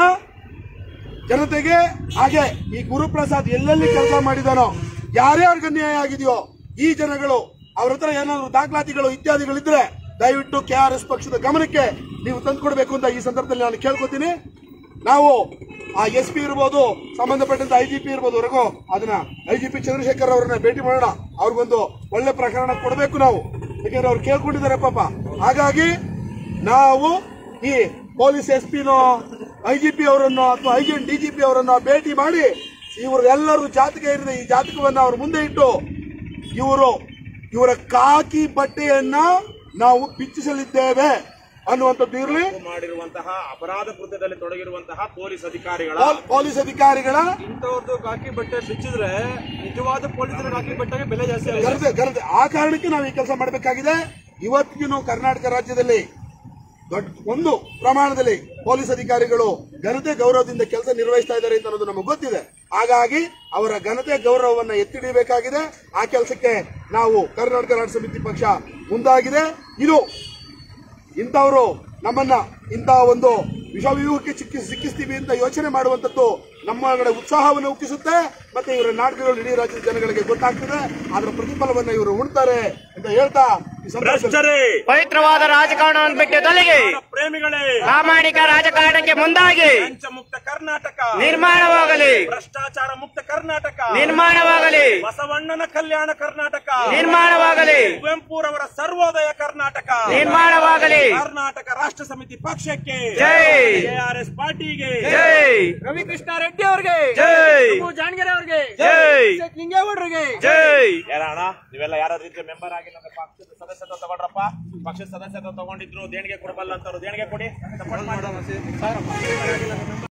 Speaker 3: ಜನತೆಗೆ ಹಾಗೆ ಈ ಗುರುಪ್ರಸಾದ್ ಎಲ್ಲೆಲ್ಲಿ ಕೆಲಸ ಮಾಡಿದಾನೋ ಯಾರ್ಯಾರಿಗೆ ಅನ್ಯಾಯ ಆಗಿದೆಯೋ ಈ ಜನಗಳು ಅವ್ರ ಹತ್ರ ಏನಾದ್ರು ದಾಖಲಾತಿಗಳು ಇತ್ಯಾದಿಗಳಿದ್ರೆ ದಯವಿಟ್ಟು ಕೆಆರ್ಎಸ್ ಪಕ್ಷದ ಗಮನಕ್ಕೆ ನೀವು ತಂದುಕೊಡ್ಬೇಕು ಅಂತ ಈ ಸಂದರ್ಭದಲ್ಲಿ ನಾನು ಕೇಳ್ಕೊತೀನಿ ನಾವು ಆ ಎಸ್ ಪಿ ಇರ್ಬೋದು ಸಂಬಂಧಪಟ್ಟಂತ ಐ ಜಿ ಪಿ ಇರ್ಬೋದು ವರೆಗೂ ಅದನ್ನ ಐ ಜಿ ಪಿ ಚಂದ್ರಶೇಖರ್ ಅವರನ್ನ ಭೇಟಿ ಮಾಡೋಣ ಅವ್ರಿಗೊಂದು ಒಳ್ಳೆ ಪ್ರಕರಣ ಕೊಡಬೇಕು ನಾವು ಯಾಕೆಂದ್ರೆ ಅವ್ರು ಕೇಳ್ಕೊಂಡಿದ್ದಾರೆ ಪಾಪ ಹಾಗಾಗಿ ನಾವು ಈ ಪೊಲೀಸ್ ಎಸ್ ಪಿನೋ ಐ ಜಿ ಪಿ ಅವರನ್ನು ಅಥವಾ I G D G P ಅವರನ್ನು ಭೇಟಿ ಮಾಡಿ ಇವರೆಲ್ಲರೂ ಜಾತಕ ಇರಿದೆ ಈ ಜಾತಕವನ್ನ ಅವ್ರ ಮುಂದೆ ಇಟ್ಟು ಇವರು ಇವರ ಕಾಕಿ ಬಟ್ಟೆಯನ್ನ ನಾವು ಬಿಚ್ಚಿಸಲಿದ್ದೇವೆ ಅನ್ನುವಂಥದ್ದು ಇರಲಿ
Speaker 1: ಮಾಡಿರುವಂತಹ ಅಪರಾಧ ಕೃತ್ಯದಲ್ಲಿ ತೊಡಗಿರುವಂತಹ ಪೊಲೀಸ್ ಅಧಿಕಾರಿಗಳ
Speaker 3: ಪೊಲೀಸ್ ಅಧಿಕಾರಿಗಳ
Speaker 2: ಇಂಥವ್ರದ್ದು ಕಾಕಿ ಬಟ್ಟೆ ಬಿಚ್ಚಿದ್ರೆ ನಿಜವಾದ ಪೊಲೀಸರ ಕಾಕಿ ಬಟ್ಟೆಗೆ ಬೆಲೆ ಜಾಸ್ತಿ ಆಗುತ್ತೆ
Speaker 3: ಗರತೆ ಗರತೆ ಆ ಕಾರಣಕ್ಕೆ ನಾವು ಈ ಕೆಲಸ ಮಾಡಬೇಕಾಗಿದೆ ಇವತ್ತಿಗೂ ಕರ್ನಾಟಕ ರಾಜ್ಯದಲ್ಲಿ ದೊಡ್ಡ ಒಂದು ಪ್ರಮಾಣದಲ್ಲಿ ಪೊಲೀಸ್ ಅಧಿಕಾರಿಗಳು ಘನತೆ ಗೌರವದಿಂದ ಕೆಲಸ ನಿರ್ವಹಿಸ್ತಾ ಇದ್ದಾರೆ ಅಂತ ಅನ್ನೋದು ನಮಗೆ ಗೊತ್ತಿದೆ ಹಾಗಾಗಿ ಅವರ ಘನತೆ ಗೌರವವನ್ನ ಎತ್ತಿಡಿಬೇಕಾಗಿದೆ ಆ ಕೆಲಸಕ್ಕೆ ನಾವು ಕರ್ನಾಟಕ ರಾಷ್ಟ್ರ ಸಮಿತಿ ಪಕ್ಷ ಮುಂದಾಗಿದೆ ಇದು ಇಂಥವರು ನಮ್ಮನ್ನ ಇಂತಹ ಒಂದು ವಿಷವ್ಯೂಹಕ್ಕೆ ಚಿಕ್ಕಿ ಸಿಕ್ಕಿಸ್ತೀವಿ ಅಂತ ಯೋಚನೆ ಮಾಡುವಂತದ್ದು ನಮ್ಮ ಒಳಗಡೆ ಉತ್ಸಾಹವನ್ನು ಉಕ್ಕಿಸುತ್ತೆ ಮತ್ತೆ ಇವರ ನಾಟಕಗಳು ಇಡೀ ರಾಜ್ಯದ ಜನಗಳಿಗೆ ಗೊತ್ತಾಗ್ತದೆ ಅದರ ಪ್ರತಿಫಲವನ್ನ ಇವರು ಉಣ್ತಾರೆ ಅಂತ ಹೇಳ್ತಾ ಈ ಸಂದರ್ಭದಲ್ಲಿ
Speaker 1: ಭ್ರಷ್ಟರೇ
Speaker 5: ಪವಿತ್ರವಾದ ರಾಜಕಾರಣವನ್ನು ಬಿಟ್ಟು ತೊಲಗಿ
Speaker 1: ಪ್ರೇಮಿಗಳೇ
Speaker 5: ಪ್ರಾಮಾಣಿಕ ರಾಜಕಾರಣಕ್ಕೆ ಮುಂದಾಗಿ
Speaker 1: ಲಂಚ ಮುಕ್ತ ಕರ್ನಾಟಕ
Speaker 5: ನಿರ್ಮಾಣವಾಗಲಿ
Speaker 1: ಭ್ರಷ್ಟಾಚಾರ ಮುಕ್ತ ಕರ್ನಾಟಕ
Speaker 5: ನಿರ್ಮಾಣವಾಗಲಿ
Speaker 1: ಬಸವಣ್ಣನ ಕಲ್ಯಾಣ ಕರ್ನಾಟಕ
Speaker 5: ನಿರ್ಮಾಣವಾಗಲಿ
Speaker 1: ಕುವೆಂಪುರವರ ಸರ್ವೋದಯ ಕರ್ನಾಟಕ
Speaker 5: ನಿರ್ಮಾಣವಾಗಲಿ
Speaker 1: ಕರ್ನಾಟಕ ರಾಷ್ಟ್ರ ಸಮಿತಿ ಪಕ್ಷಕ್ಕೆ
Speaker 5: ಜೈ.
Speaker 1: ಕೆಆರ್ಎಸ್ ಪಾರ್ಟಿಗೆ
Speaker 5: ಜೈ
Speaker 2: ರವಿಕೃಷ್ಣ ರೆಡ್ಡಿ ಅವರಿಗೆ
Speaker 5: ಜೈ
Speaker 2: ಜಾಣಗೆರೆ ಅವರಿಗೆ
Speaker 5: ಜೈ
Speaker 2: ಲಿಂಗೇಗೌಡರಿಗೆ
Speaker 5: ಜೈ
Speaker 1: ಯಾರಣ್ಣ ನೀವೆಲ್ಲ ಯಾರ ರೀತಿ ಮೆಂಬರ್ ಆಗಿ ನಮ್ಮ ಪಕ್ಷದ ಸದಸ್ಯತ್ವ ತಗೊಂಡ್ರಪ್ಪ ಪಕ್ಷದ ಸದಸ್ಯತ್ವ ತಗೊಂಡಿದ್ರು ದೇಣಿಗೆ ಕೊಡಬಲ್ಲ ಅಂತವ್ರು ದೇಣಿಗೆ ಕೊಡಿ ಸಪೋರ್ಟ್ ಮಾಡಿ